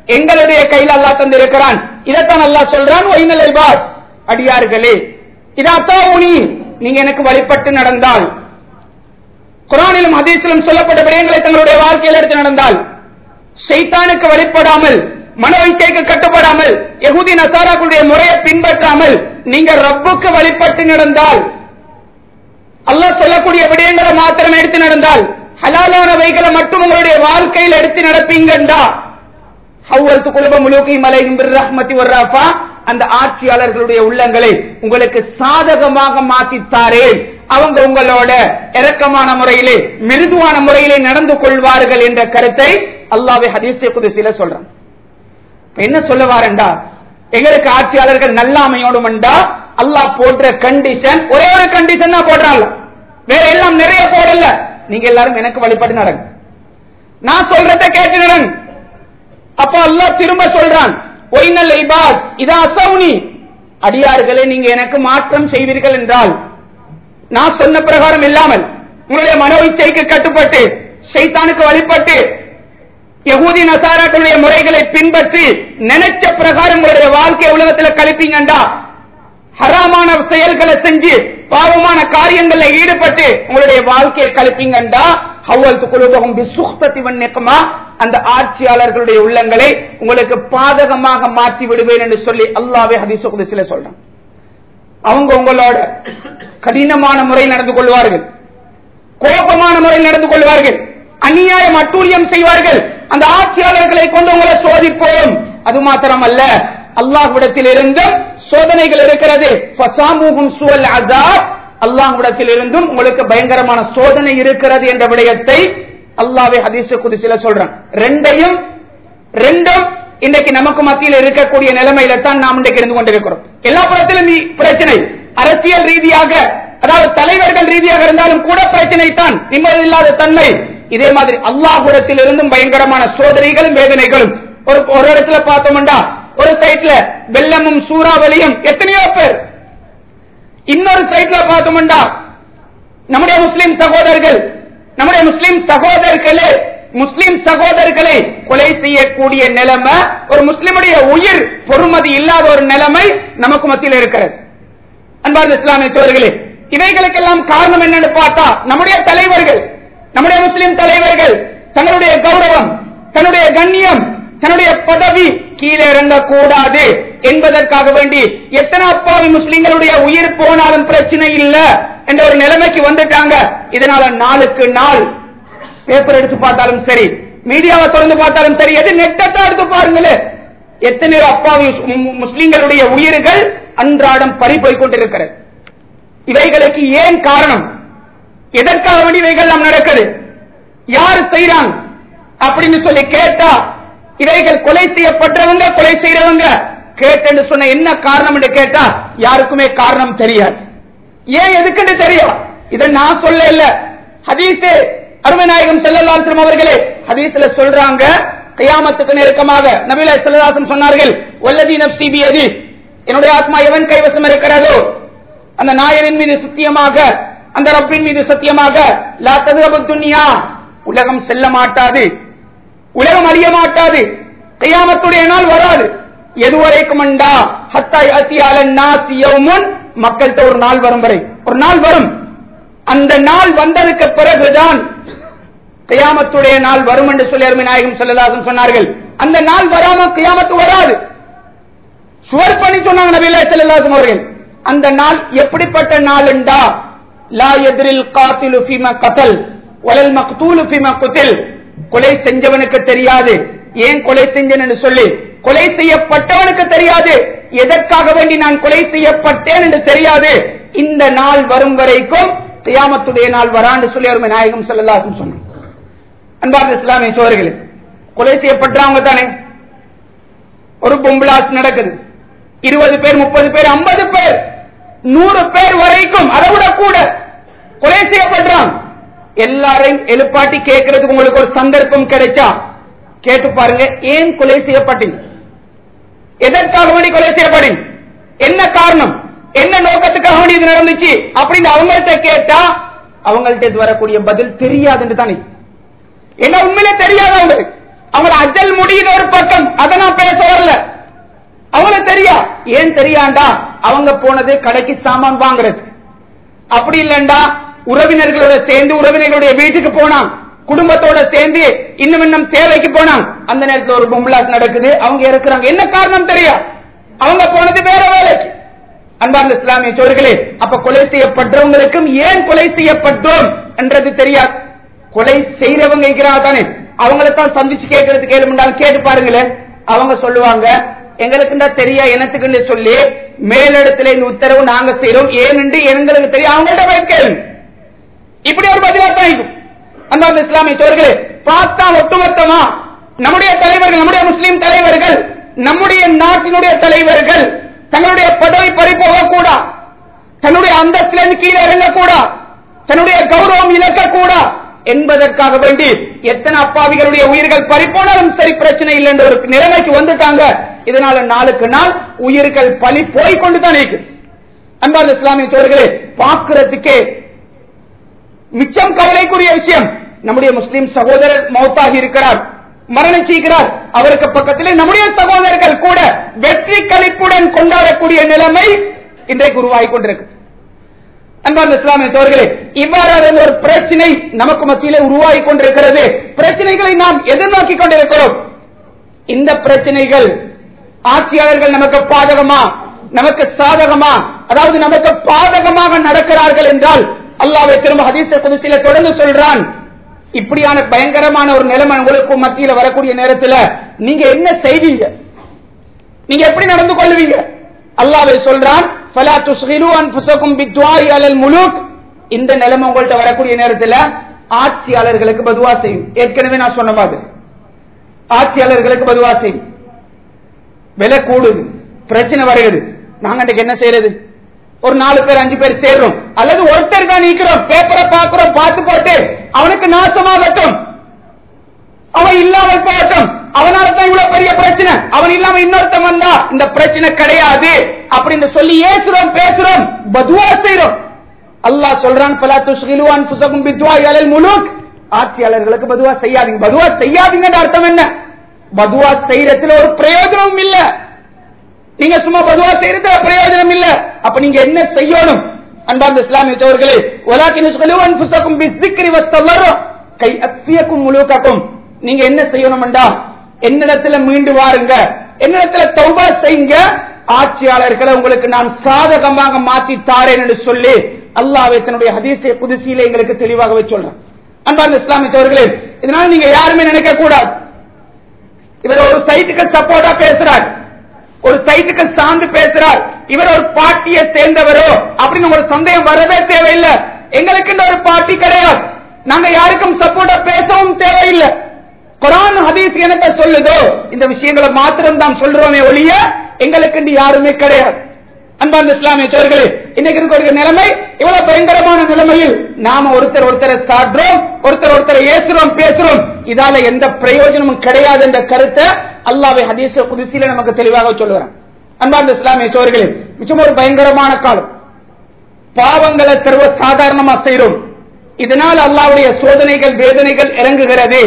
எங்களுடைய கையில் அல்லாஹ் தந்திருக்கிறான் இதைத்தான் அல்லாஹ் சொல்றான் ஒய்னல் இபாத் அடியார்களே இதாத்தா உனி நீங்க எனக்கு வழிபட்டு நடந்தால் குரானிலும் ஹதீஸிலும் சொல்லப்பட்ட விடயங்களை தங்களுடைய வாழ்க்கையில் எடுத்து நடந்தால் ஷைத்தானுக்கு வழிபடாமல் மனவைச்சைக்கு கட்டுப்படாமல் யகுதி நசாராக்களுடைய முறையை பின்பற்றாமல் நீங்க ரப்புக்கு வழிபட்டு நடந்தால் அல்லாஹ் சொல்லக்கூடிய விடயங்களை மாத்திரம் எடுத்து நடந்தால் ஹலாலானவைகளை மட்டும் உங்களுடைய வாழ்க்கையில் எடுத்து நடப்பீங்கண்டா ஹவ்வல்து குலப முழுக்கை மலையும் ரஹ்மதி வர்றாஃபா அந்த ஆட்சியாளர்களுடைய உள்ளங்களை உங்களுக்கு சாதகமாக மாற்றித்தாரேன் அவங்க உங்களோட இரக்கமான முறையிலே மிருதுவான முறையிலே நடந்து கொள்வார்கள் என்ற கருத்தை அல்லாவே ஹதீஸை குதிசில சொல்றான் என்ன சொல்ல வாரண்டா எங்களுக்கு ஆட்சியாளர்கள் நல்லாமையோடுமெண்டா அல்லாஹ் போடுற கண்டிஷன் ஒரே ஒரு கண்டிஷன் தான் போடுறாங்க வேற எல்லாம் நிறைய போடல நீங்க எல்லாரும் எனக்கு வழிபட்டு நடங்க நான் சொல்றத கேட்டு நடங்க அப்ப அல்லாஹ் திரும்ப சொல்றான் ஒய்னல் இபாத் இதா அசௌனி அடியார்களே நீங்க எனக்கு மாற்றம் செய்வீர்கள் என்றால் நான் சொன்ன பிரகாரம் இல்லாமல் உங்களுடைய மனோ இச்சைக்கு கட்டுப்பட்டு சைத்தானுக்கு வழிபட்டு யகூதி நசாராக்களுடைய முறைகளை பின்பற்றி நினைச்ச பிரகாரம் உங்களுடைய வாழ்க்கை உலகத்தில் கழிப்பீங்கண்டா ஹராமான செயல்களை செஞ்சு பாவமான காரியங்கள்ல ஈடுபட்டு உங்களுடைய வாழ்க்கையை கழிப்பீங்கண்டா ஹவ்வல் குழுபகம் பிசுக்தத்தி வன்னியக்கமா அந்த ஆட்சியாளர்களுடைய உள்ளங்களை உங்களுக்கு பாதகமாக மாற்றி விடுவேன் என்று சொல்லி அல்லாவே ஹதீசு குதிசில சொல்றான் அவங்க உங்களோட கடினமான முறையில் நடந்து கொள்வார்கள் கோபமான முறையில் நடந்து கொள்வார்கள் அநியாயம் அட்டூழியம் செய்வார்கள் அந்த ஆட்சியாளர்களை கொண்டு உங்களை சோதிப்போம் அது மாத்திரமல்ல அல்லாஹ்விடத்தில் இருந்து சோதனைகள் இருக்கிறது அல்லாஹ்விடத்தில் இருந்தும் உங்களுக்கு பயங்கரமான சோதனை இருக்கிறது என்ற விடயத்தை அல்லாவே ஹதீச குதிசில சொல்றான் ரெண்டையும் ரெண்டும் இன்றைக்கு நமக்கு மத்தியில் இருக்கக்கூடிய நிலைமையில தான் நாம் இன்றைக்கு இருந்து கொண்டிருக்கிறோம் எல்லா புறத்திலும் பிரச்சனை அரசியல் ரீதியாக அதாவது தலைவர்கள் ரீதியாக இருந்தாலும் கூட பிரச்சனை தான் நிம்மதி இல்லாத தன்மை இதே மாதிரி அல்லாஹுடத்தில் இருந்தும் பயங்கரமான சோதனைகளும் வேதனைகளும் ஒரு ஒரு இடத்துல பார்த்தோம்டா ஒரு சைட்ல வெள்ளமும் சூறாவளியும் எத்தனையோ பேர் இன்னொரு சைட்ல பார்த்தோம்டா நம்முடைய முஸ்லிம் சகோதரர்கள் நம்முடைய முஸ்லிம் சகோதரர்களே முஸ்லிம் சகோதரர்களை கொலை செய்யக்கூடிய நிலைமை ஒரு முஸ்லிமுடைய உயிர் பொறுமதி இல்லாத ஒரு நிலைமை நமக்கு மத்தியில் இருக்கிறது அன்பார்ந்த இஸ்லாமிய தோழர்களே இவைகளுக்கெல்லாம் காரணம் என்னன்னு பார்த்தா நம்முடைய தலைவர்கள் நம்முடைய முஸ்லிம் தலைவர்கள் தங்களுடைய கௌரவம் தன்னுடைய கண்ணியம் தன்னுடைய பதவி கீழே இறங்கக்கூடாது என்பதற்காக வேண்டி எத்தனை அப்பாவி முஸ்லிம்களுடைய உயிர் போனாலும் பிரச்சனை இல்ல என்ற ஒரு நிலைமைக்கு வந்துட்டாங்க இதனால நாளுக்கு நாள் பேப்பர் எடுத்து பார்த்தாலும் சரி மீடியாவை தொடர்ந்து பார்த்தாலும் சரி எது நெட்டத்தை எடுத்து பாருங்களே எத்தனை அப்பாவி முஸ்லிம்களுடைய உயிர்கள் அன்றாடம் பறி போய் கொண்டிருக்கிறது இவைகளுக்கு ஏன் காரணம் எதற்காக வேண்டி இவைகள் நாம் நடக்குது யாரு செய்யறாங்க அப்படின்னு சொல்லி கேட்டா இவைகள் கொலை செய்யப்பட்டவங்க கொலை செய்யறவங்க கேட்டு சொன்ன என்ன காரணம் என்று கேட்டா யாருக்குமே காரணம் தெரியாது ஏன் எதுக்குன்னு தெரியும் இதை நான் சொல்ல இல்ல ஹதீஸே அருமநாயகம் செல்லலாசம் அவர்களே ஹதீஸ்ல சொல்றாங்க கையாமத்துக்கு நெருக்கமாக நபில செல்லதாசன் சொன்னார்கள் ஒல்லதி நப்சி பியதி என்னுடைய ஆத்மா எவன் கைவசம் இருக்கிறதோ அந்த நாயரின் மீது சத்தியமாக அந்த ரப்பின் மீது சத்தியமாக லா ததுகபு துன்யா உலகம் செல்ல மாட்டாது உலகம் அழிய மாட்டாது கையாமத்துடைய நாள் வராது எதுவரைக்கும் அண்டா ஹத்தாய் அத்தியாலன் நாசியவுமுன் மக்கள்கிட்ட ஒரு நாள் வரும் வரை ஒரு நாள் வரும் அந்த நாள் வந்ததுக்கு பிறகுதான் கையாமத்துடைய நாள் வரும் என்று சொல்லி அருமை நாயகம் செல்லலாசன் சொன்னார்கள் அந்த நாள் வராம கையாமத்து வராது சுவர் பண்ணி சொன்னாங்க நபிலா செல்லலாசன் அவர்கள் அந்த நாள் எப்படிப்பட்ட நாள் என்றா லா எதிரில் காத்திலு ஃபீமா கத்தல் ஒலல் மக்தூலு ஃபீமா குத்தில் கொலை செஞ்சவனுக்கு தெரியாது ஏன் கொலை செஞ்சேன் என்று சொல்லி கொலை செய்யப்பட்டவனுக்கு தெரியாது எதற்காக வேண்டி நான் கொலை செய்யப்பட்டேன் என்று தெரியாது இந்த நாள் வரும் வரைக்கும் தியாமத்துடைய நாள் வரான்னு சொல்லி அருமை நாயகம் செல்லலாசும் சொன்னான் அன்பார்ந்த இஸ்லாமிய சோழர்களே கொலை செய்யப்பட்டவங்க தானே ஒரு பொம்புலாஸ் நடக்குது இருபது பேர் முப்பது பேர் ஐம்பது பேர் நூறு பேர் வரைக்கும் அதை விட கூட கொலை செய்யப்படுறான் எல்லாரையும் எழுப்பாட்டி கேட்கறதுக்கு உங்களுக்கு ஒரு சந்தர்ப்பம் கிடைச்சா கேட்டு பாருங்க ஏன் கொலை செய்யப்பட்டீங்க எதற்காக வேண்டி கொலை செய்யப்பட்டீங்க என்ன காரணம் என்ன நோக்கத்துக்காக வேண்டி இது நடந்துச்சு அப்படின்னு அவங்கள்ட்ட கேட்டா அவங்கள்ட்ட இது வரக்கூடிய பதில் தெரியாதுன்னு தானே என்ன உண்மையிலே தெரியாது அவங்களுக்கு அவங்கள அஜல் முடியுது ஒரு பக்கம் அதை நான் பேச வரல அவங்களுக்கு தெரியா ஏன் தெரியாண்டா அவங்க போனது கடைக்கு சாமான் வாங்குறது அப்படி இல்லண்டா உறவினர்களோட சேர்ந்து உறவினர்களுடைய வீட்டுக்கு போனான் குடும்பத்தோட சேர்ந்து இன்னும் இன்னும் தேவைக்கு போனான் அந்த நேரத்தில் ஒரு பொம்பளாஸ் நடக்குது அவங்க இருக்கிறாங்க என்ன காரணம் தெரியா அவங்க போனது வேற வேலைக்கு அன்பார்ந்த இஸ்லாமிய சோர்களே அப்ப கொலை செய்யப்பட்டவங்களுக்கும் ஏன் கொலை செய்யப்பட்டோம் என்றது தெரியாது கொலை செய்யறவங்க இருக்கிறாங்க தானே அவங்கள தான் சந்திச்சு கேட்கறது கேளுமுண்டாலும் கேட்டு பாருங்களேன் அவங்க சொல்லுவாங்க எங்களுக்கு தெரியா எனத்துக்குன்னு சொல்லி மேலிடத்துல இந்த உத்தரவு நாங்க செய்யறோம் ஏனென்று எங்களுக்கு தெரியும் அவங்கள்ட்ட போய் கேளுங்க இப்படி ஒரு பதிலா தான் இருக்கும் அன்பார்ந்த இஸ்லாமிய சோர்களே பார்த்தா ஒட்டுமொத்தமா நம்முடைய தலைவர்கள் நம்முடைய முஸ்லீம் தலைவர்கள் நம்முடைய நாட்டினுடைய தலைவர்கள் தங்களுடைய பதவி பறி போகக்கூடா தன்னுடைய அந்தஸ்திலிருந்து கீழே இறங்கக்கூடா தன்னுடைய கௌரவம் இழக்கக்கூடா என்பதற்காக வேண்டி எத்தனை அப்பாவிகளுடைய உயிர்கள் பறிப்போனாலும் சரி பிரச்சனை இல்லை என்ற ஒரு நிலைமைக்கு வந்துட்டாங்க இதனால நாளுக்கு நாள் உயிர்கள் பலி போய் கொண்டுதான் இருக்கு அன்பார்ந்த இஸ்லாமிய சோர்களே பார்க்கிறதுக்கே மிச்சம் கவலைக்குரிய விஷயம் நம்முடைய முஸ்லிம் சகோதரர் மௌத்தாகி இருக்கிறார் மரணிச்சிருக்கிறார் அவருக்கு பக்கத்திலே நம்முடைய சகோதரர்கள் கூட வெற்றி கழிப்புடன் கொண்டாடக்கூடிய நிலைமை இன்றைக்கு உருவாகி கொண்டிருக்கு அன்பார்ந்த இஸ்லாமிய தோர்களே இவ்வாறான ஒரு பிரச்சனை நமக்கு மத்தியிலே உருவாகி கொண்டிருக்கிறது பிரச்சனைகளை நாம் எதிர்நோக்கி கொண்டிருக்கிறோம் இந்த பிரச்சனைகள் ஆட்சியாளர்கள் நமக்கு பாதகமா நமக்கு சாதகமா அதாவது நமக்கு பாதகமாக நடக்கிறார்கள் என்றால் அல்லாவை திரும்ப ஹதீச குதிசில தொடர்ந்து சொல்றான் இப்படியான பயங்கரமான ஒரு நிலைமை உங்களுக்கு மத்தியில வரக்கூடிய நேரத்தில் நீங்க என்ன செய்வீங்க நீங்க எப்படி நடந்து கொள்வீங்க அல்லாவை சொல்றான் ஃபலா துஸ்கிலு அன்ஃபுஸகும் பித்வாரி அலல் முலூக் இந்த நிலைமை உங்கள்ட்ட வரக்கூடிய நேரத்தில் ஆட்சியாளர்களுக்கு பதுவா செய்யும் ஏற்கனவே நான் சொன்ன மாதிரி ஆட்சியாளர்களுக்கு பதுவா செய்யும் விலை கூடுது பிரச்சனை வருகிறது நாங்க அன்றைக்கு என்ன செய்யறது ஒரு நாலு பேர் அஞ்சு பேர் சேர்றோம் அல்லது ஒருத்தர் தான் நீக்கிறோம் பேப்பரை பார்க்கிறோம் பார்த்து போட்டு அவனுக்கு நாசமாகட்டும் அவன் இல்லாமல் போகட்டும் அவனால தான் இவ்வளவு பெரிய பிரச்சனை அவன் இல்லாம இன்னொருத்தன் வந்தா இந்த பிரச்சனை கிடையாது அப்படின்னு சொல்லி ஏசுறோம் பேசுறோம் பதுவா செய்யறோம் அல்லாஹ் சொல்றான் பலா துஸ்கிலுவான் புசகும் பித்வா அலல் முலுக் ஆட்சியாளர்களுக்கு பதுவா செய்யாதீங்க பதுவா செய்யாதீங்கன்னு அர்த்தம் என்ன பதுவா செய்யறதுல ஒரு பிரயோஜனமும் இல்ல நீங்க சும்மா பதுவா செய்யறதுல பிரயோஜனம் இல்ல அப்ப நீங்க என்ன செய்யணும் அன்பார்ந்த இஸ்லாமிய சோர்களே ஒலாக்கின் சொல்லுவான் புசகும் பிஸ்திக்ரி வத்தவரும் கை அத்தியக்கும் முழுக்காக்கும் நீங்க என்ன செய்யணும்டா என்னிடத்துல மீண்டு வாருங்க என்னிடத்துல தௌபா செய்யுங்க ஆட்சியாளர்களை உங்களுக்கு நான் சாதகமாக மாத்தி தாரேன் என்று சொல்லி அல்லாஹ் தன்னுடைய ஹதீசை புதுசியில எங்களுக்கு தெளிவாகவே சொல்றேன் அன்பார்ந்த இஸ்லாமிய சோர்களே இதனால நீங்க யாருமே நினைக்க கூடாது இவர் ஒரு சைட்டுக்கு சப்போர்ட்டா பேசுறார் ஒரு சைட்டுக்கு சார்ந்து பேசுறார் இவர் ஒரு பார்ட்டியை சேர்ந்தவரோ அப்படின்னு ஒரு சந்தேகம் வரவே தேவையில்லை எங்களுக்கு இந்த ஒரு பார்ட்டி கிடையாது நாங்க யாருக்கும் சப்போர்ட்டா பேசவும் தேவையில்லை குரான் ஹதீஸ் என்ன சொல்லுதோ இந்த விஷயங்களை மாத்திரம் தான் சொல்றோமே ஒழிய எங்களுக்கு யாருமே கிடையாது அன்பார்ந்த இஸ்லாமிய சோர்களே இன்னைக்கு இருக்கிற நிலைமை இவ்வளவு பயங்கரமான நிலைமையில் நாம ஒருத்தர் ஒருத்தரை சாடுறோம் ஒருத்தர் ஒருத்தரை ஏசுறோம் பேசுறோம் இதால எந்த பிரயோஜனமும் கிடையாது என்ற கருத்தை அல்லாவை ஹதீச புதுசில நமக்கு தெளிவாக சொல்லுறேன் அன்பார்ந்த இஸ்லாமிய சோர்களே மிச்சம் ஒரு பயங்கரமான காலம் பாவங்களை சர்வ சாதாரணமா செய்றோம் இதனால் அல்லாவுடைய சோதனைகள் வேதனைகள் இறங்குகிறது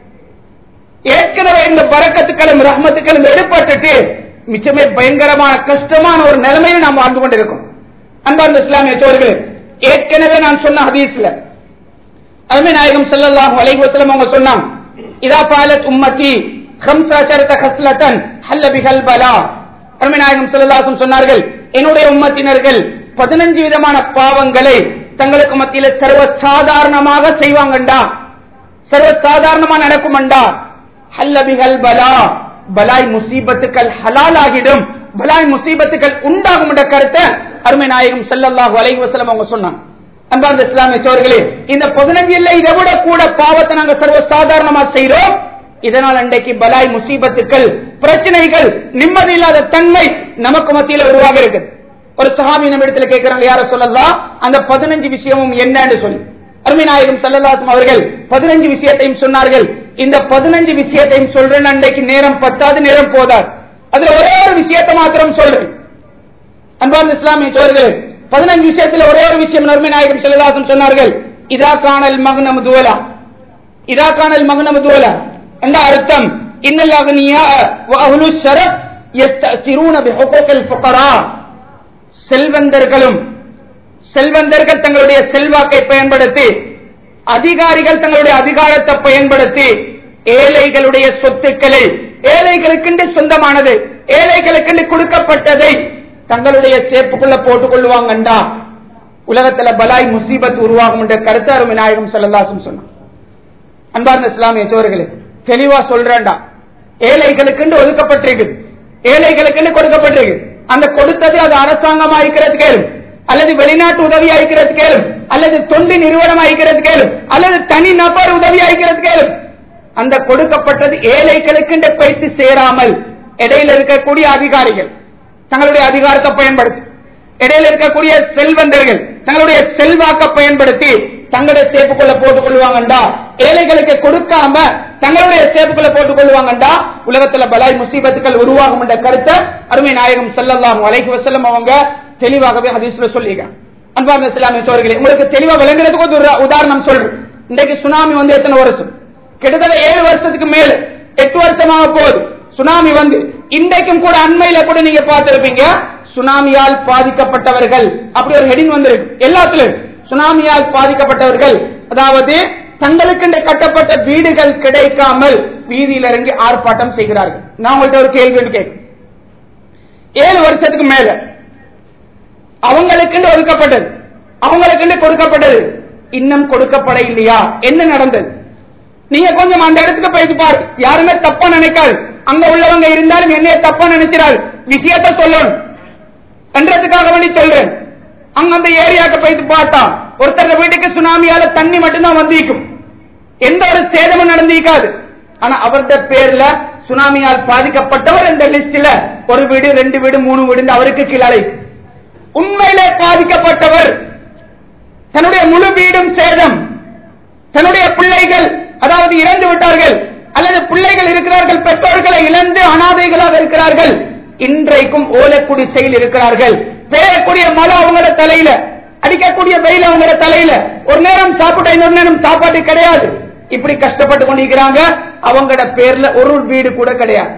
ஏற்கனவே இந்த பறக்கத்துக்களும் ரஹ்மத்துக்களும் எடுப்பட்டுட்டு மிச்சமே பயங்கரமான கஷ்டமான ஒரு நிலைமையில் நாம் வாழ்ந்து கொண்டிருக்கோம் அன்பார்ந்த இஸ்லாமிய சோர்களே ஏற்கனவே நான் சொன்ன ஹதீஸ்ல அருமை நாயகம் செல்லலாம் வலைவசலம் அவங்க சொன்னாங்க இதா பாலத் உம்மத்தி ஹம்சாச்சரத ஹஸ்லத்தன் ஹல்ல பிஹல் பலா அருமை நாயகம் செல்லலாசம் சொன்னார்கள் என்னுடைய உம்மத்தினர்கள் பதினஞ்சு விதமான பாவங்களை தங்களுக்கு மத்தியில சர்வ சாதாரணமாக செய்வாங்கண்டா சர்வ சாதாரணமா நடக்குமண்டா ஹல்லபிகள் பலா பலாய் முசீபத்துக்கள் ஹலால் ஆகிடும் பலாய் முசீபத்துக்கள் உண்டாகும் என்ற கருத்தை அருமை நாயகம் செல்லல்லாஹு அலைஹி வஸல்லம் அவங்க சொன்னாங்க அன்பார்ந்த இஸ்லாமிய சோர்களே இந்த பதினஞ்சு இல்லை இதை விட கூட பாவத்தை நாங்க சர்வ சாதாரணமா செய்யறோம் இதனால் அன்றைக்கு பலாய் முசீபத்துக்கள் பிரச்சனைகள் நிம்மதி இல்லாத தன்மை நமக்கு மத்தியில் உருவாக இருக்குது ஒரு சஹாபி நம்ம இடத்துல கேட்கிறாங்க யார சொல்லலாம் அந்த பதினஞ்சு விஷயமும் என்னன்னு சொல்லி அருமை நாயகம் சல்லல்லாசம் அவர்கள் பதினஞ்சு விஷயத்தையும் சொன்னார்கள் இந்த பதினஞ்சு விஷயத்தையும் சொல்றேன் அன்றைக்கு நேரம் பத்தாது நேரம் போதாது அதுல ஒரே ஒரு விஷயத்தை மாத்திரம் சொல்றேன் அன்பார்ந்த இஸ்லாமிய சோழர்கள் பதினஞ்சு விஷயத்துல ஒரே ஒரு விஷயம் நர்மை நாயகம் செல்லலாசம் சொன்னார்கள் இதா காணல் மகனம் துவலா இதா காணல் மகனம் துவலா என்ற அர்த்தம் இன்னல் அக்னியா வ அஹ்லு ஷரஃப் யஸ்தசிரூன பிஹுகூகில் ஃபுகரா செல்வந்தர்களும் செல்வந்தர்கள் தங்களுடைய செல்வாக்கை பயன்படுத்தி அதிகாரிகள் தங்களுடைய அதிகாரத்தை பயன்படுத்தி ஏழைகளுடைய சொத்துக்களை ஏழைகளுக்கென்று சொந்தமானது ஏழைகளுக்கென்று கொடுக்கப்பட்டதை தங்களுடைய சேப்புக்குள்ள போட்டுக் கொள்வாங்கண்டா உலகத்துல பலாய் முசீபத் உருவாகும் என்ற கருத்து அருமை நாயகம் சொல்லலாசும் சொன்னான் அன்பார்ந்த இஸ்லாமிய சோர்களே தெளிவா சொல்றேன்டா ஏழைகளுக்கு ஒதுக்கப்பட்டிருக்குது ஏழைகளுக்கு கொடுக்கப்பட்டிருக்கு அந்த கொடுத்தது அது அரசாங்கம் ஆயிக்கிறது கேளும் அல்லது வெளிநாட்டு உதவி ஆயிக்கிறது கேளும் அல்லது தொண்டு நிறுவனம் ஆயிக்கிறது கேளும் அல்லது தனி நபர் உதவி ஆயிக்கிறது கேளும் அந்த கொடுக்கப்பட்டது ஏழைகளுக்கு பயிற்சி சேராமல் இடையில இருக்கக்கூடிய அதிகாரிகள் தங்களுடைய அதிகாரத்தை பயன்படுத்தி இடையில இருக்கக்கூடிய செல்வந்தர்கள் தங்களுடைய செல்வாக்க பயன்படுத்தி தங்களுடைய சேப்புக்குள்ள போட்டுக் கொள்வாங்கண்டா ஏழைகளுக்கு கொடுக்காம தங்களுடைய சேப்புக்குள்ள போட்டுக் கொள்வாங்கண்டா உலகத்துல பலாய் முசீபத்துக்கள் உருவாகும் என்ற கருத்தை அருமை நாயகம் செல்லலாம் அலைஹி வசல்லம் அவங்க தெளிவாகவே ஹதீஸ்ல சொல்லியிருக்காங்க அன்பார்ந்த இஸ்லாமிய சோழர்களே உங்களுக்கு தெளிவா விளங்குறதுக்கு ஒரு உதா- உதாரணம் சொல்றேன் இன்றைக்கு சுனாமி வந்து எத்தனை வருஷம் கிட்டத்தட்ட ஏழு வருஷத்துக்கு மேல எட்டு வருஷமாக போகுது சுனாமி வந்து இன்றைக்கும் கூட அண்மையில கூட நீங்க பார்த்திருப்பீங்க சுனாமியால் பாதிக்கப்பட்டவர்கள் அப்படி ஒரு ஹெடிங் வந்திருக்கு எல்லாத்துலயும் சுனாமியால் பாதிக்கப்பட்டவர்கள் அதாவது தங்களுக்கென்று கட்டப்பட்ட வீடுகள் கிடைக்காமல் வீதியில் இறங்கி ஆர்ப்பாட்டம் செய்கிறார்கள் நான் உங்கள்ட்ட ஒரு கேள்வி ஒன்று கேட்கிறேன் ஏழு வருஷத்துக்கு மேல அவங்களுக்கென்று ஒதுக்கப்பட்டது அவங்களுக்கென்று கொடுக்கப்பட்டது இன்னும் கொடுக்கப்பட இல்லையா என்ன நடந்தது நீங்க கொஞ்சம் அந்த இடத்துக்கு போயிட்டு பாரு யாருமே தப்பா நினைக்காது அங்க உள்ளவங்க இருந்தாலும் என்னைய தப்பா நினைக்கிறாள் விஷயத்த சொல்லணும் என்றதுக்காக வேண்டி சொல்றேன் அங்க அந்த ஏரியாக்கு போயிட்டு பார்த்தா ஒருத்தர் வீட்டுக்கு சுனாமியால தண்ணி மட்டும்தான் வந்திருக்கும் எந்த ஒரு சேதமும் நடந்திருக்காது ஆனா அவருடைய பேர்ல சுனாமியால் பாதிக்கப்பட்டவர் இந்த லிஸ்ட்ல ஒரு வீடு ரெண்டு வீடு மூணு வீடு அவருக்கு கீழே உண்மையிலே பாதிக்கப்பட்டவர் தன்னுடைய முழு வீடும் சேதம் தன்னுடைய பிள்ளைகள் அதாவது இறந்து விட்டார்கள் அல்லது பிள்ளைகள் இருக்கிறார்கள் பெற்றோர்களை இழந்து அனாதைகளாக இருக்கிறார்கள் இன்றைக்கும் ஓலக்குடி செயல் இருக்கிறார்கள் பெய்யக்கூடிய மழை அவங்களோட தலையில அடிக்கக்கூடிய வெயில் அவங்களோட தலையில ஒரு நேரம் சாப்பிட்ட இன்னொரு நேரம் சாப்பாடு கிடையாது இப்படி கஷ்டப்பட்டு கொண்டிருக்கிறாங்க அவங்களோட பேர்ல ஒரு வீடு கூட கிடையாது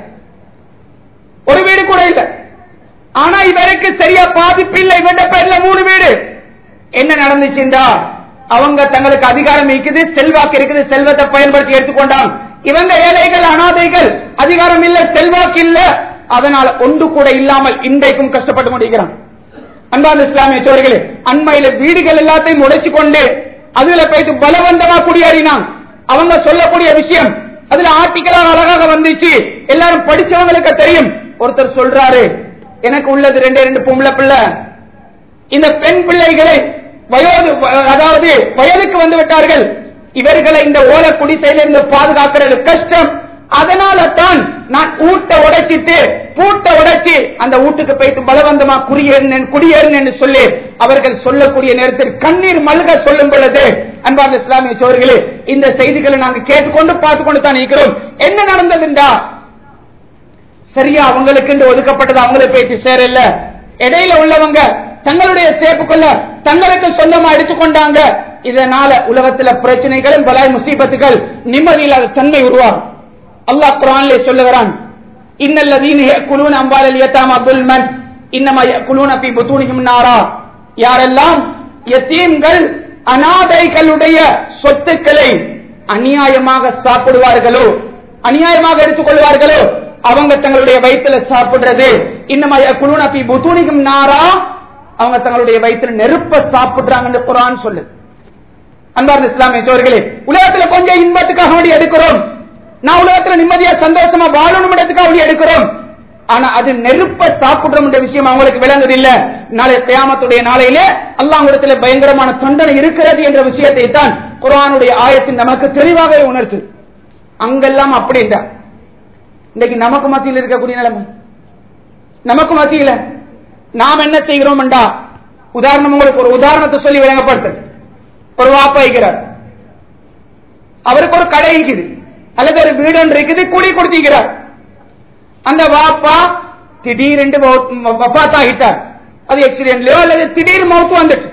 ஒரு வீடு கூட இல்ல ஆனா இவருக்கு சரியா பாதிப்பு இல்லை இவங்க பேர்ல மூணு வீடு என்ன நடந்துச்சுண்டா அவங்க தங்களுக்கு அதிகாரம் இருக்குது செல்வாக்கு இருக்குது செல்வத்தை பயன்படுத்தி எடுத்துக்கொண்டாங்க இவங்க ஏழைகள் அனாதைகள் அதிகாரம் இல்ல செல்வாக்கு இல்ல அதனால ஒன்று கூட இல்லாமல் இன்றைக்கும் கஷ்டப்பட்டு கொண்டிருக்கிறான் அன்பான இஸ்லாமிய சோழர்களே அண்மையில வீடுகள் எல்லாத்தையும் உடைச்சு கொண்டு அதுல போயிட்டு பலவந்தமா குடியேறினான் அவங்க சொல்லக்கூடிய விஷயம் அதுல ஆர்டிக்கலா அழகாக வந்துச்சு எல்லாரும் படிச்சவங்களுக்கு தெரியும் ஒருத்தர் சொல்றாரு எனக்கு உள்ளது ரெண்டே ரெண்டு பொம்பளை பிள்ளை இந்த பெண் பிள்ளைகளை வயோது அதாவது வயதுக்கு வந்து விட்டார்கள் இவர்களை இந்த ஓல குடிசையிலிருந்து பாதுகாக்கிறது கஷ்டம் அதனால தான் நான் ஊட்ட உடைச்சிட்டு பூட்ட உடைச்சி அந்த வீட்டுக்கு போயிட்டு பலவந்தமா குடியேறினேன் குடியேறினேன் என்று சொல்லி அவர்கள் சொல்லக்கூடிய நேரத்தில் கண்ணீர் மல்க சொல்லும் பொழுது அன்பார்ந்த இஸ்லாமிய சோர்களே இந்த செய்திகளை நாங்கள் கேட்டுக்கொண்டு பார்த்து கொண்டு தான் இருக்கிறோம் என்ன நடந்ததுண்டா சரியா அவங்களுக்கு என்று ஒதுக்கப்பட்டது அவங்களுக்கு போயிட்டு சேரல இடையில உள்ளவங்க தங்களுடைய சேப்புக்குள்ள தங்களுக்கு சொந்தமா எடுத்துக்கொண்டாங்க இதனால உலகத்துல பிரச்சனைகளும் பலாய் முசீபத்துகள் நிம்மதி இல்லாத தன்மை உருவாகும் அல்லாஹ் குரான்ல சொல்லுகிறான் இன்னல்லதீன யக்குலூன அம்வாலல் யதாமா துல்மன் இன்னமா யக்குலூன ஃபீ புதூனிஹிம் நாரா யாரெல்லாம் யத்தீம்கள் அனாதைகளுடைய சொத்துக்களை அநியாயமாக சாப்பிடுவார்களோ அநியாயமாக எடுத்துக்கொள்வார்களோ அவங்க தங்களுடைய வயிற்றுல சாப்பிடுறது இன்னமா யக்குலூன ஃபீ புதூனிஹிம் நாரா அவங்க தங்களுடைய வயிற்றுல நெருப்ப சாப்பிடுறாங்கன்னு குரான் சொல்லுது அன்பார்ந்த இஸ்லாமிய சோர்களே உலகத்துல கொஞ்சம் இன்பத்துக்காக வேண்டி எடுக்கிறோம் நான் உலகத்துல நிம்மதியா சந்தோஷமா வாழணும் இடத்துக்காக எடுக்கிறோம் ஆனா அது நெருப்ப சாப்பிடுறோம் என்ற விஷயம் அவங்களுக்கு விளங்குது இல்ல நாளை கியாமத்துடைய நாளையிலே அல்லாஹ்விடத்துல பயங்கரமான தண்டனை இருக்கிறது என்ற விஷயத்தை தான் குர்ஆனுடைய ஆயத்தின் நமக்கு தெளிவாக உணர்த்து அங்கெல்லாம் அப்படின்டா இன்னைக்கு நமக்கு மத்தியில் இருக்கக்கூடிய நிலைமை நமக்கு மத்தியில நாம் என்ன செய்கிறோம்டா உதாரணம் உங்களுக்கு ஒரு உதாரணத்தை சொல்லி விளங்கப்படுத்து ஒரு வாப்பா இருக்கிறார் அவருக்கு ஒரு கடை இருக்குது அல்லது ஒரு வீடு ஒன்று இருக்குது கூலி கொடுத்திருக்கிறார் அந்த வாப்பா திடீரென்று வப்பாத்தாகிட்டார் அது ஆக்சிடென்ட்லயோ அல்லது திடீர் மவுத்து வந்துட்டு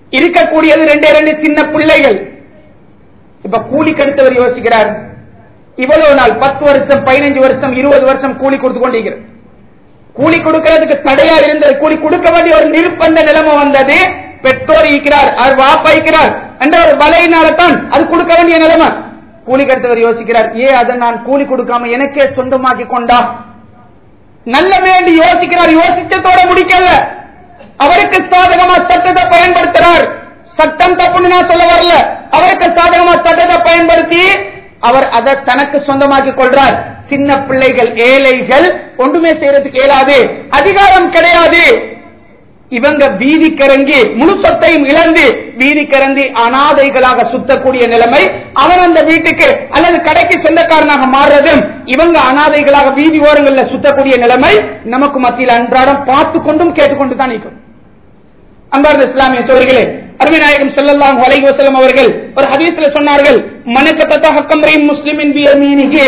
இருக்கக்கூடியது ரெண்டே ரெண்டு சின்ன பிள்ளைகள் இப்ப கூலி கெடுத்தவர் யோசிக்கிறார் இவ்வளவு நாள் பத்து வருஷம் பதினஞ்சு வருஷம் இருபது வருஷம் கூலி கொடுத்து கொண்டிருக்கிறது கூலி கொடுக்கிறதுக்கு தடையா இருந்தது கூலி கொடுக்க வேண்டிய ஒரு நிர்பந்த நிலைமை வந்தது பெற்றோர் இருக்கிறார் அவர் வாப்பா இருக்கிறார் என்ற ஒரு வலையினால்தான் அது கொடுக்க வேண்டிய நிலைமை கூலி கடுத்தவர் யோசிக்கிறார் ஏ அதை நான் கூலி கொடுக்காம எனக்கே சொந்தமாக்கி கொண்டா நல்ல வேண்டி யோசிக்கிறார் யோசிச்சதோட முடிக்கல அவருக்கு சாதகமா சட்டத்தை பயன்படுத்துறார் சட்டம் தப்புன்னு நான் சொல்ல வரல அவருக்கு சாதகமா சட்டத்தை பயன்படுத்தி அவர் அதை தனக்கு சொந்தமாக்கி கொள்றார் சின்ன பிள்ளைகள் ஏழைகள் ஒன்றுமே செய்யறதுக்கு இயலாது அதிகாரம் கிடையாது இவங்க வீதிக்கிறங்கி முழு சொத்தையும் இழந்து வீதிக்கிறந்தி அனாதைகளாக சுத்தக்கூடிய நிலைமை அவன் அந்த வீட்டுக்கு அல்லது கடைக்கு சொந்தக்காரனாக மாறுறதும் இவங்க அனாதைகளாக வீதி ஓரங்களில் சுத்தக்கூடிய நிலைமை நமக்கு மத்தியில் அன்றாடம் பார்த்து கொண்டும் கேட்டுக்கொண்டு தான் நிற்கும் அன்பார்ந்த இஸ்லாமிய சோழர்களே அருமைநாயகம் செல்லல்லாம் அலைஹி வஸல்லம் அவர்கள் ஒரு ஹதீஸ்ல சொன்னார்கள் மனக்கத்தத்த ஹக்கம்ரையும் முஸ்லிமின் பியமீனிகி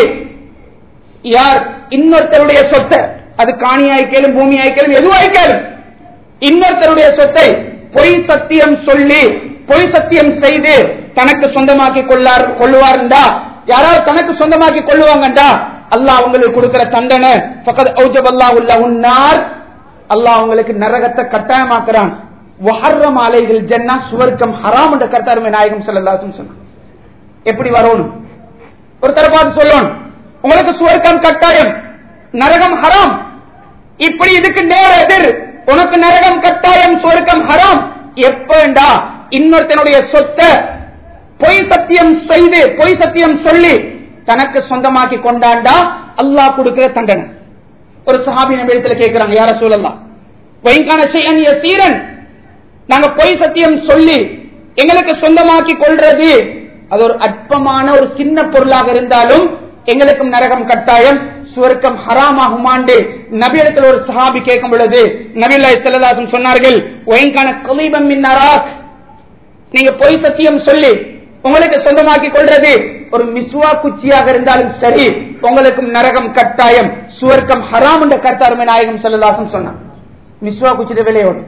யார் இன்னொருத்தருடைய சொத்தை அது காணியாய்க்கலும் பூமியாய்க்கலும் எதுவாய்க்கலும் இன்னொருத்தருடைய சொத்தை பொய் சத்தியம் சொல்லி பொய் சத்தியம் செய்து தனக்கு சொந்தமாக்கி கொள்ளார் கொள்ளுவார்டா யாராவது தனக்கு சுந்தமாக்கி கொள்ளுவாங்கடா அல்லாஹ் அவங்களுக்கு கொடுக்கிற தண்டனை பக்கத்து ஔஜபல்லா உள்ள உன்னார் அல்லாஹ் அவங்களுக்கு நரகத்தை கட்டாயமாக்குறான் வஹர்ரம் அலைகள் ஜன்னா சுவர்க்கம் ஹராம் என்ற கர்த்தாருமே நாயகம் செல்லல்லாசும் சொன்னான் எப்படி வரணும் ஒருத்தரை பார்த்து சொல்லணும் உங்களுக்கு சுவர்க்கம் கட்டாயம் நரகம் ஹராம் இப்படி இதுக்கு நேர எதிர் உனக்கு நரகம் கட்டாயம் சுவர்க்கம் ஹராம் எப்பண்டா இன்னொருத்தனுடைய சொத்தை பொய் சத்தியம் செய்து பொய் சத்தியம் சொல்லி தனக்கு சொந்தமாக்கி கொண்டாண்டா அல்லாஹ் கொடுக்கிற தண்டனை ஒரு சஹாபி நம்ம இடத்துல கேட்கிறாங்க யார சொல்லலாம் வைங்கான செய்யன் சீரன் நாங்க பொய் சத்தியம் சொல்லி எங்களுக்கு சொந்தமாக்கி கொள்றது அது ஒரு அற்பமான ஒரு சின்ன பொருளாக இருந்தாலும் எங்களுக்கும் நரகம் கட்டாயம் சுவர்க்கம் ஹராமாகுமாண்டு நபியிடத்தில் ஒரு சஹாபி கேட்கும் பொழுது நபில்லா செல்லதாசன் சொன்னார்கள் ஒயங்கான கலீபம் மின்னராக் நீங்க பொய் சத்தியம் சொல்லி உங்களுக்கு சொந்தமாக்கி கொள்றது ஒரு மிஸ்வா குச்சியாக இருந்தாலும் சரி உங்களுக்கும் நரகம் கட்டாயம் சுவர்க்கம் ஹராம் என்ற கர்த்தாருமே நாயகம் செல்லதாசன் சொன்னான் மிஸ்வா குச்சித விலையோடு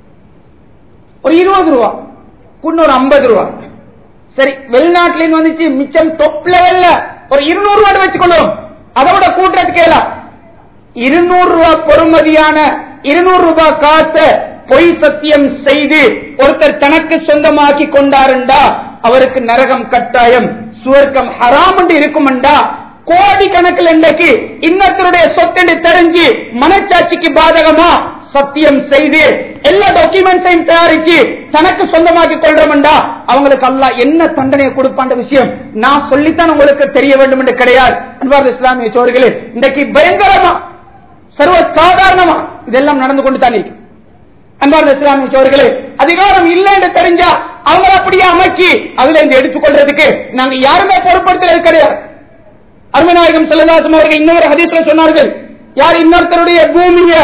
ஒரு இருபது ரூபா குன்னு ஒரு ஐம்பது ரூபா சரி வெளிநாட்டுல வந்துச்சு மிச்சம் டொப் லெவல்ல ஒரு இருநூறு ரூபாய் வச்சுக்கொள்ளும் அதை விட கூட்டுறதுக்கு இல்ல இருநூறு ரூபாய் பொறுமதியான இருநூறு ரூபாய் காசை பொய் சத்தியம் செய்து ஒருத்தர் தனக்கு சொந்தமாக்கி கொண்டாருண்டா அவருக்கு நரகம் கட்டாயம் சுவர்க்கம் ஹராம் என்று இருக்கும்டா கோடி கணக்கில் இன்றைக்கு இன்னொருத்தருடைய சொத்து தெரிஞ்சு மனச்சாட்சிக்கு பாதகமா சத்தியம் செய்து எல்லா டாக்குமெண்ட்ஸையும் தயாரிச்சு தனக்கு சொந்தமாக்கி கொள்றோம்டா அவங்களுக்கு அல்லா என்ன தண்டனையை கொடுப்பான்ற விஷயம் நான் சொல்லித்தான் உங்களுக்கு தெரிய வேண்டும் என்று கிடையாது அன்பார்ந்த இஸ்லாமிய சோர்களே இன்றைக்கு பயங்கரமா சர்வ சாதாரணமா இதெல்லாம் நடந்து கொண்டு தான் இருக்கு அன்பார்ந்த இஸ்லாமிய சோர்களே அதிகாரம் இல்லை என்று தெரிஞ்சா அவங்க அப்படியே அமைக்கி அதுல இருந்து எடுத்துக்கொள்றதுக்கு நாங்க யாருமே பொருட்படுத்துறது கிடையாது அருமநாயகம் செல்லதாசம் அவர்கள் இன்னொரு ஹதீஸ்ல சொன்னார்கள் யார் இன்னொருத்தருடைய பூமியை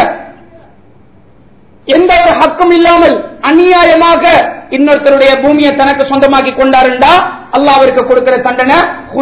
எந்த ஒரு ஹக்கும் இல்லாமல் அநியாயமாக இன்னொருத்தருடைய பூமியை தனக்கு சொந்தமாக்கி கொண்டாருண்டா அல்லாஹ் அவருக்கு கொடுக்கிற தண்டனை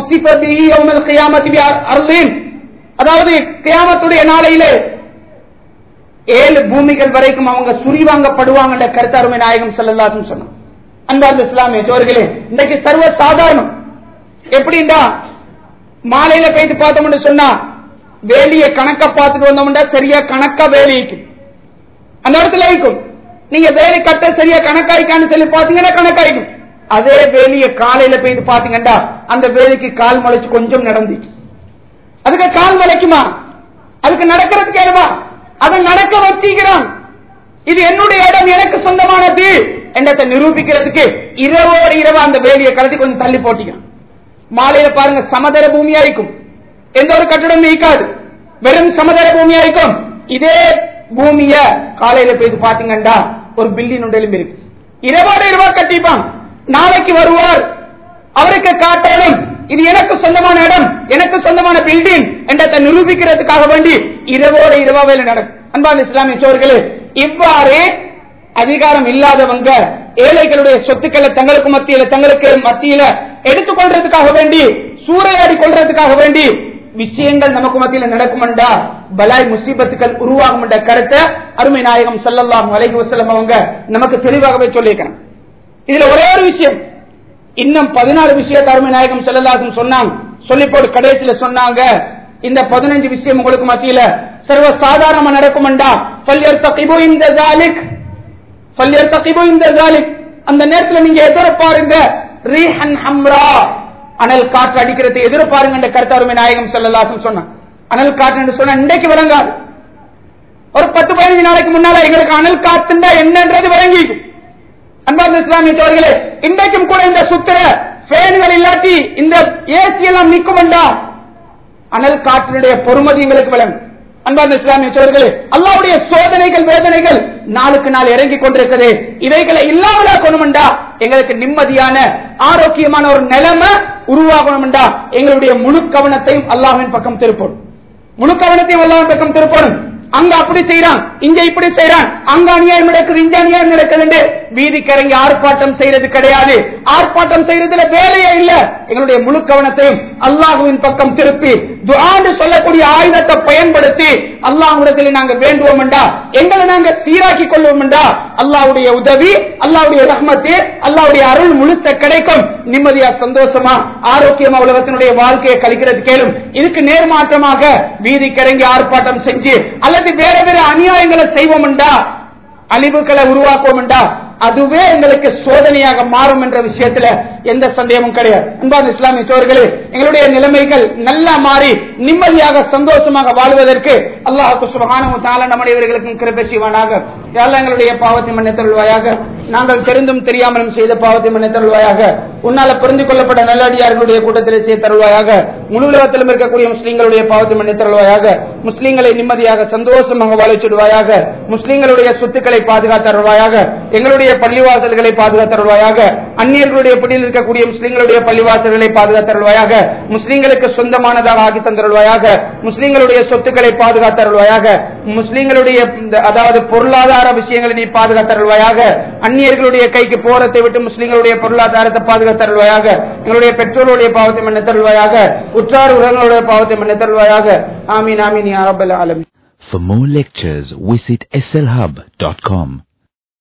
அருளின் அதாவது கியாமத்துடைய நாளையிலே ஏழு பூமிகள் வரைக்கும் அவங்க சுரிவாங்கப்படுவாங்க கருத்தாருமை நாயகம் செல்லலாசும் சொன்னான் அன்பார்ந்த இஸ்லாமிய சோர்களே இன்றைக்கு சர்வ சாதாரணம் எப்படின்னா மாலையில போயிட்டு பார்த்தோம்னு சொன்னா வேலிய கணக்க பார்த்துட்டு வந்தோம்னா சரியா கணக்கா வேலிக்கு அந்த இடத்துல இருக்கும் நீங்க வேலை கட்ட சரியா கணக்காய்க்கான்னு சொல்லி பாத்தீங்கன்னா கணக்காய்க்கும் அதே வேலிய காலையில போயிட்டு பாத்தீங்கன்னா அந்த வேலைக்கு கால் முளைச்சு கொஞ்சம் நடந்துச்சு அதுக்கு கால் முளைக்குமா அதுக்கு நடக்கிறதுக்கு ஏவா அதை நடக்க வச்சிக்கிறான் இது என்னுடைய இடம் எனக்கு சொந்தமானது என்னத்தை நிரூபிக்கிறதுக்கு இரவோடு இரவா அந்த வேலியை கலத்தி கொஞ்சம் தள்ளி போட்டிக்கிறான் மாலையில பாருங்க சமதர பூமியா இருக்கும் எந்த ஒரு கட்டடம் நீக்காது வெறும் சமதர பூமியா இருக்கும் இதே பூமிய காலையில போய் பாத்தீங்கன்னா ஒரு பில்டிங் ஒன்றிலும் இருக்கு இரவோட இரவா கட்டிப்பான் நாளைக்கு வருவார் அவருக்கு காட்டணும் இது எனக்கு சொந்தமான இடம் எனக்கு சொந்தமான பில்டிங் என்றதை நிரூபிக்கிறதுக்காக வேண்டி இரவோட இரவா வேலை நடக்கும் அன்பான இஸ்லாமிய சோர்களே இவ்வாறு அதிகாரம் இல்லாதவங்க ஏழைகளுடைய சொத்துக்களை தங்களுக்கு மத்தியில தங்களுக்கு மத்தியில எடுத்துக்கொள்றதுக்காக வேண்டி சூறையாடி கொள்றதுக்காக வேண்டி விஷயங்கள் நமக்கு மத்தியில் நடக்கும்டா பலாய் முசீபத்துக்கள் உருவாகும் என்ற கருத்தை அருமை நாயகம் சல்லல்லாஹு அலைஹி வஸல்லம் அவங்க நமக்கு தெளிவாகவே சொல்லியிருக்கிறாங்க இதுல ஒரே ஒரு விஷயம் இன்னும் பதினாலு விஷயத்தை அருமை நாயகம் செல்லலாகும் சொன்னாங்க சொல்லி போட்டு கடைசியில சொன்னாங்க இந்த பதினஞ்சு விஷயம் உங்களுக்கு மத்தியில சர்வ சாதாரணமா நடக்கும்டா ஃபல்யர்தகிபு இந்த ஜாலிக் ஃபல்யர்தகிபு இந்த ஜாலிக் அந்த நேரத்துல நீங்க எதிர்பாருங்க ரீஹன் ஹம்ரா அனல் காற்று அடிக்கிறது எதிர்பாருங்க என்ற கருத்தாருமை நாயகம் செல்லலாசம் சொன்னான் அனல் காற்று என்று சொன்னா இன்றைக்கு விளங்காது ஒரு பத்து பதினஞ்சு நாளைக்கு முன்னால எங்களுக்கு அனல் காத்துண்டா என்னன்றது விளங்கிக்கும் அன்பார்ந்த இஸ்லாமிய சோழர்களே இன்றைக்கும் கூட இந்த சுத்திர ஃபேன்கள் இல்லாட்டி இந்த ஏசி எல்லாம் நிற்கும்டா அனல் காற்றினுடைய பொறுமதி எங்களுக்கு விளங்கும் அன்பார்ந்த இஸ்லாமிய சோழர்களே அல்லாவுடைய சோதனைகள் வேதனைகள் நாளுக்கு நாள் இறங்கி கொண்டிருக்கிறது இவைகளை இல்லாமலா கொணுமெண்டா எங்களுக்கு நிம்மதியான ஆரோக்கியமான ஒரு நிலைமை உருவாகணும்டா எங்களுடைய முழு கவனத்தையும் அல்லாஹ்வின் பக்கம் திருப்பணும் முழு கவனத்தையும் அல்லாஹ்வின் பக்கம் திருப்பணும் அங்க அப்படி செய்யறான் இங்க இப்படி செய்யறான் அங்க அநியாயம் நடக்குது இங்க அநியாயம் நடக்குது வீதிக்கு இறங்கி ஆர்ப்பாட்டம் செய்யறது கிடையாது ஆர்ப்பாட்டம் செய்யறதுல வேலையே இல்ல எங்களுடைய முழு கவனத்தையும் அல்லாஹுவின் பக்கம் திருப்பி துஆன்னு சொல்லக்கூடிய ஆயுதத்தை பயன்படுத்தி அல்லாஹ்விடத்தில் நாங்க வேண்டுவோம்டா எங்களை நாங்க சீராக்கி கொள்வோம்டா அல்லாஹ்வுடைய உதவி அல்லாஹ்வுடைய ரஹ்மத்து அல்லாஹ்வுடைய அருள் முழுச கிடைக்கும் நிம்மதியா சந்தோஷமா ஆரோக்கியமா உலகத்தினுடைய வாழ்க்கையை கழிக்கிறது கேளும் இதுக்கு நேர்மாற்றமாக வீதிக்கு இறங்கி ஆர்ப்பாட்டம் செஞ்சு அல்லது வேற வேற அநியாயங்களை செய்வோம்டா அழிவுகளை உருவாக்குவோம்டா அதுவே எங்களுக்கு சோதனையாக மாறும் என்ற விஷயத்துல எந்த சந்தேகமும் கிடையாது அன்பான இஸ்லாமிய சோர்களே எங்களுடைய நிலைமைகள் நல்லா மாறி நிம்மதியாக சந்தோஷமாக வாழ்வதற்கு அல்லாஹ் சுபஹானஹு தஆலா நம்முடைய இவர்களுக்கும் கிருபை செய்வானாக யா அல்லாஹ் எங்களுடைய பாவத்தை மன்னித்தருள்வாயாக நாங்கள் தெரிந்தும் தெரியாமலும் செய்த பாவத்தை மன்னித்தருள்வாயாக உன்னால புரிந்து கொள்ளப்பட்ட நல்லடியார்களுடைய கூட்டத்தில் சேர்த்தருள்வாயாக முழு உலகத்திலும் இருக்கக்கூடிய முஸ்லீம்களுடைய பாவத்தை மன்னித்தருள்வாயாக முஸ்லீம்களை நிம்மதியாக சந்தோஷமாக வாழிச்சிடுவாயாக முஸ்லீம்களுடைய சொத்துக்களை பாதுகாத்தருள்வாயாக எங்களுடைய பள்ளிவாசல்களை பாதுகாத்தருள்வாயாக அந்நியர்களுடைய பிடியில் இருக்கக்கூடிய முஸ்லீம்களுடைய பள்ளிவாசல்களை பாதுகாத்தருள்வாயாக முஸ்லீம்களுக்கு சொந்தமானதாக ஆக்கி தந்தருள்வாயாக முஸ்லீம்களுடைய சொத்துக்களை பாதுகாத்தருள்வாயாக முஸ்லீம்களுடைய இந்த- அதாவது பொருளாதார விஷயங்களை நீ பாதுகாத்தருள்வாயாக அந்நியர்களுடைய கைக்கு போறதை விட்டு முஸ்லீம்களுடைய பொருளாதாரத்தை பாதுகாத்தருள்வாயாக எங்களுடைய பெற்றோருடைய பாவத்தை மன்னித்தருள்வாயாக உற்றார் உறங்களுடைய பாவத்தை மன்னித்தருள்வாயாக ஆமீன் ஆமீன் யா ரப்பல் ஆலமீன் For more lectures, visit slhub.com.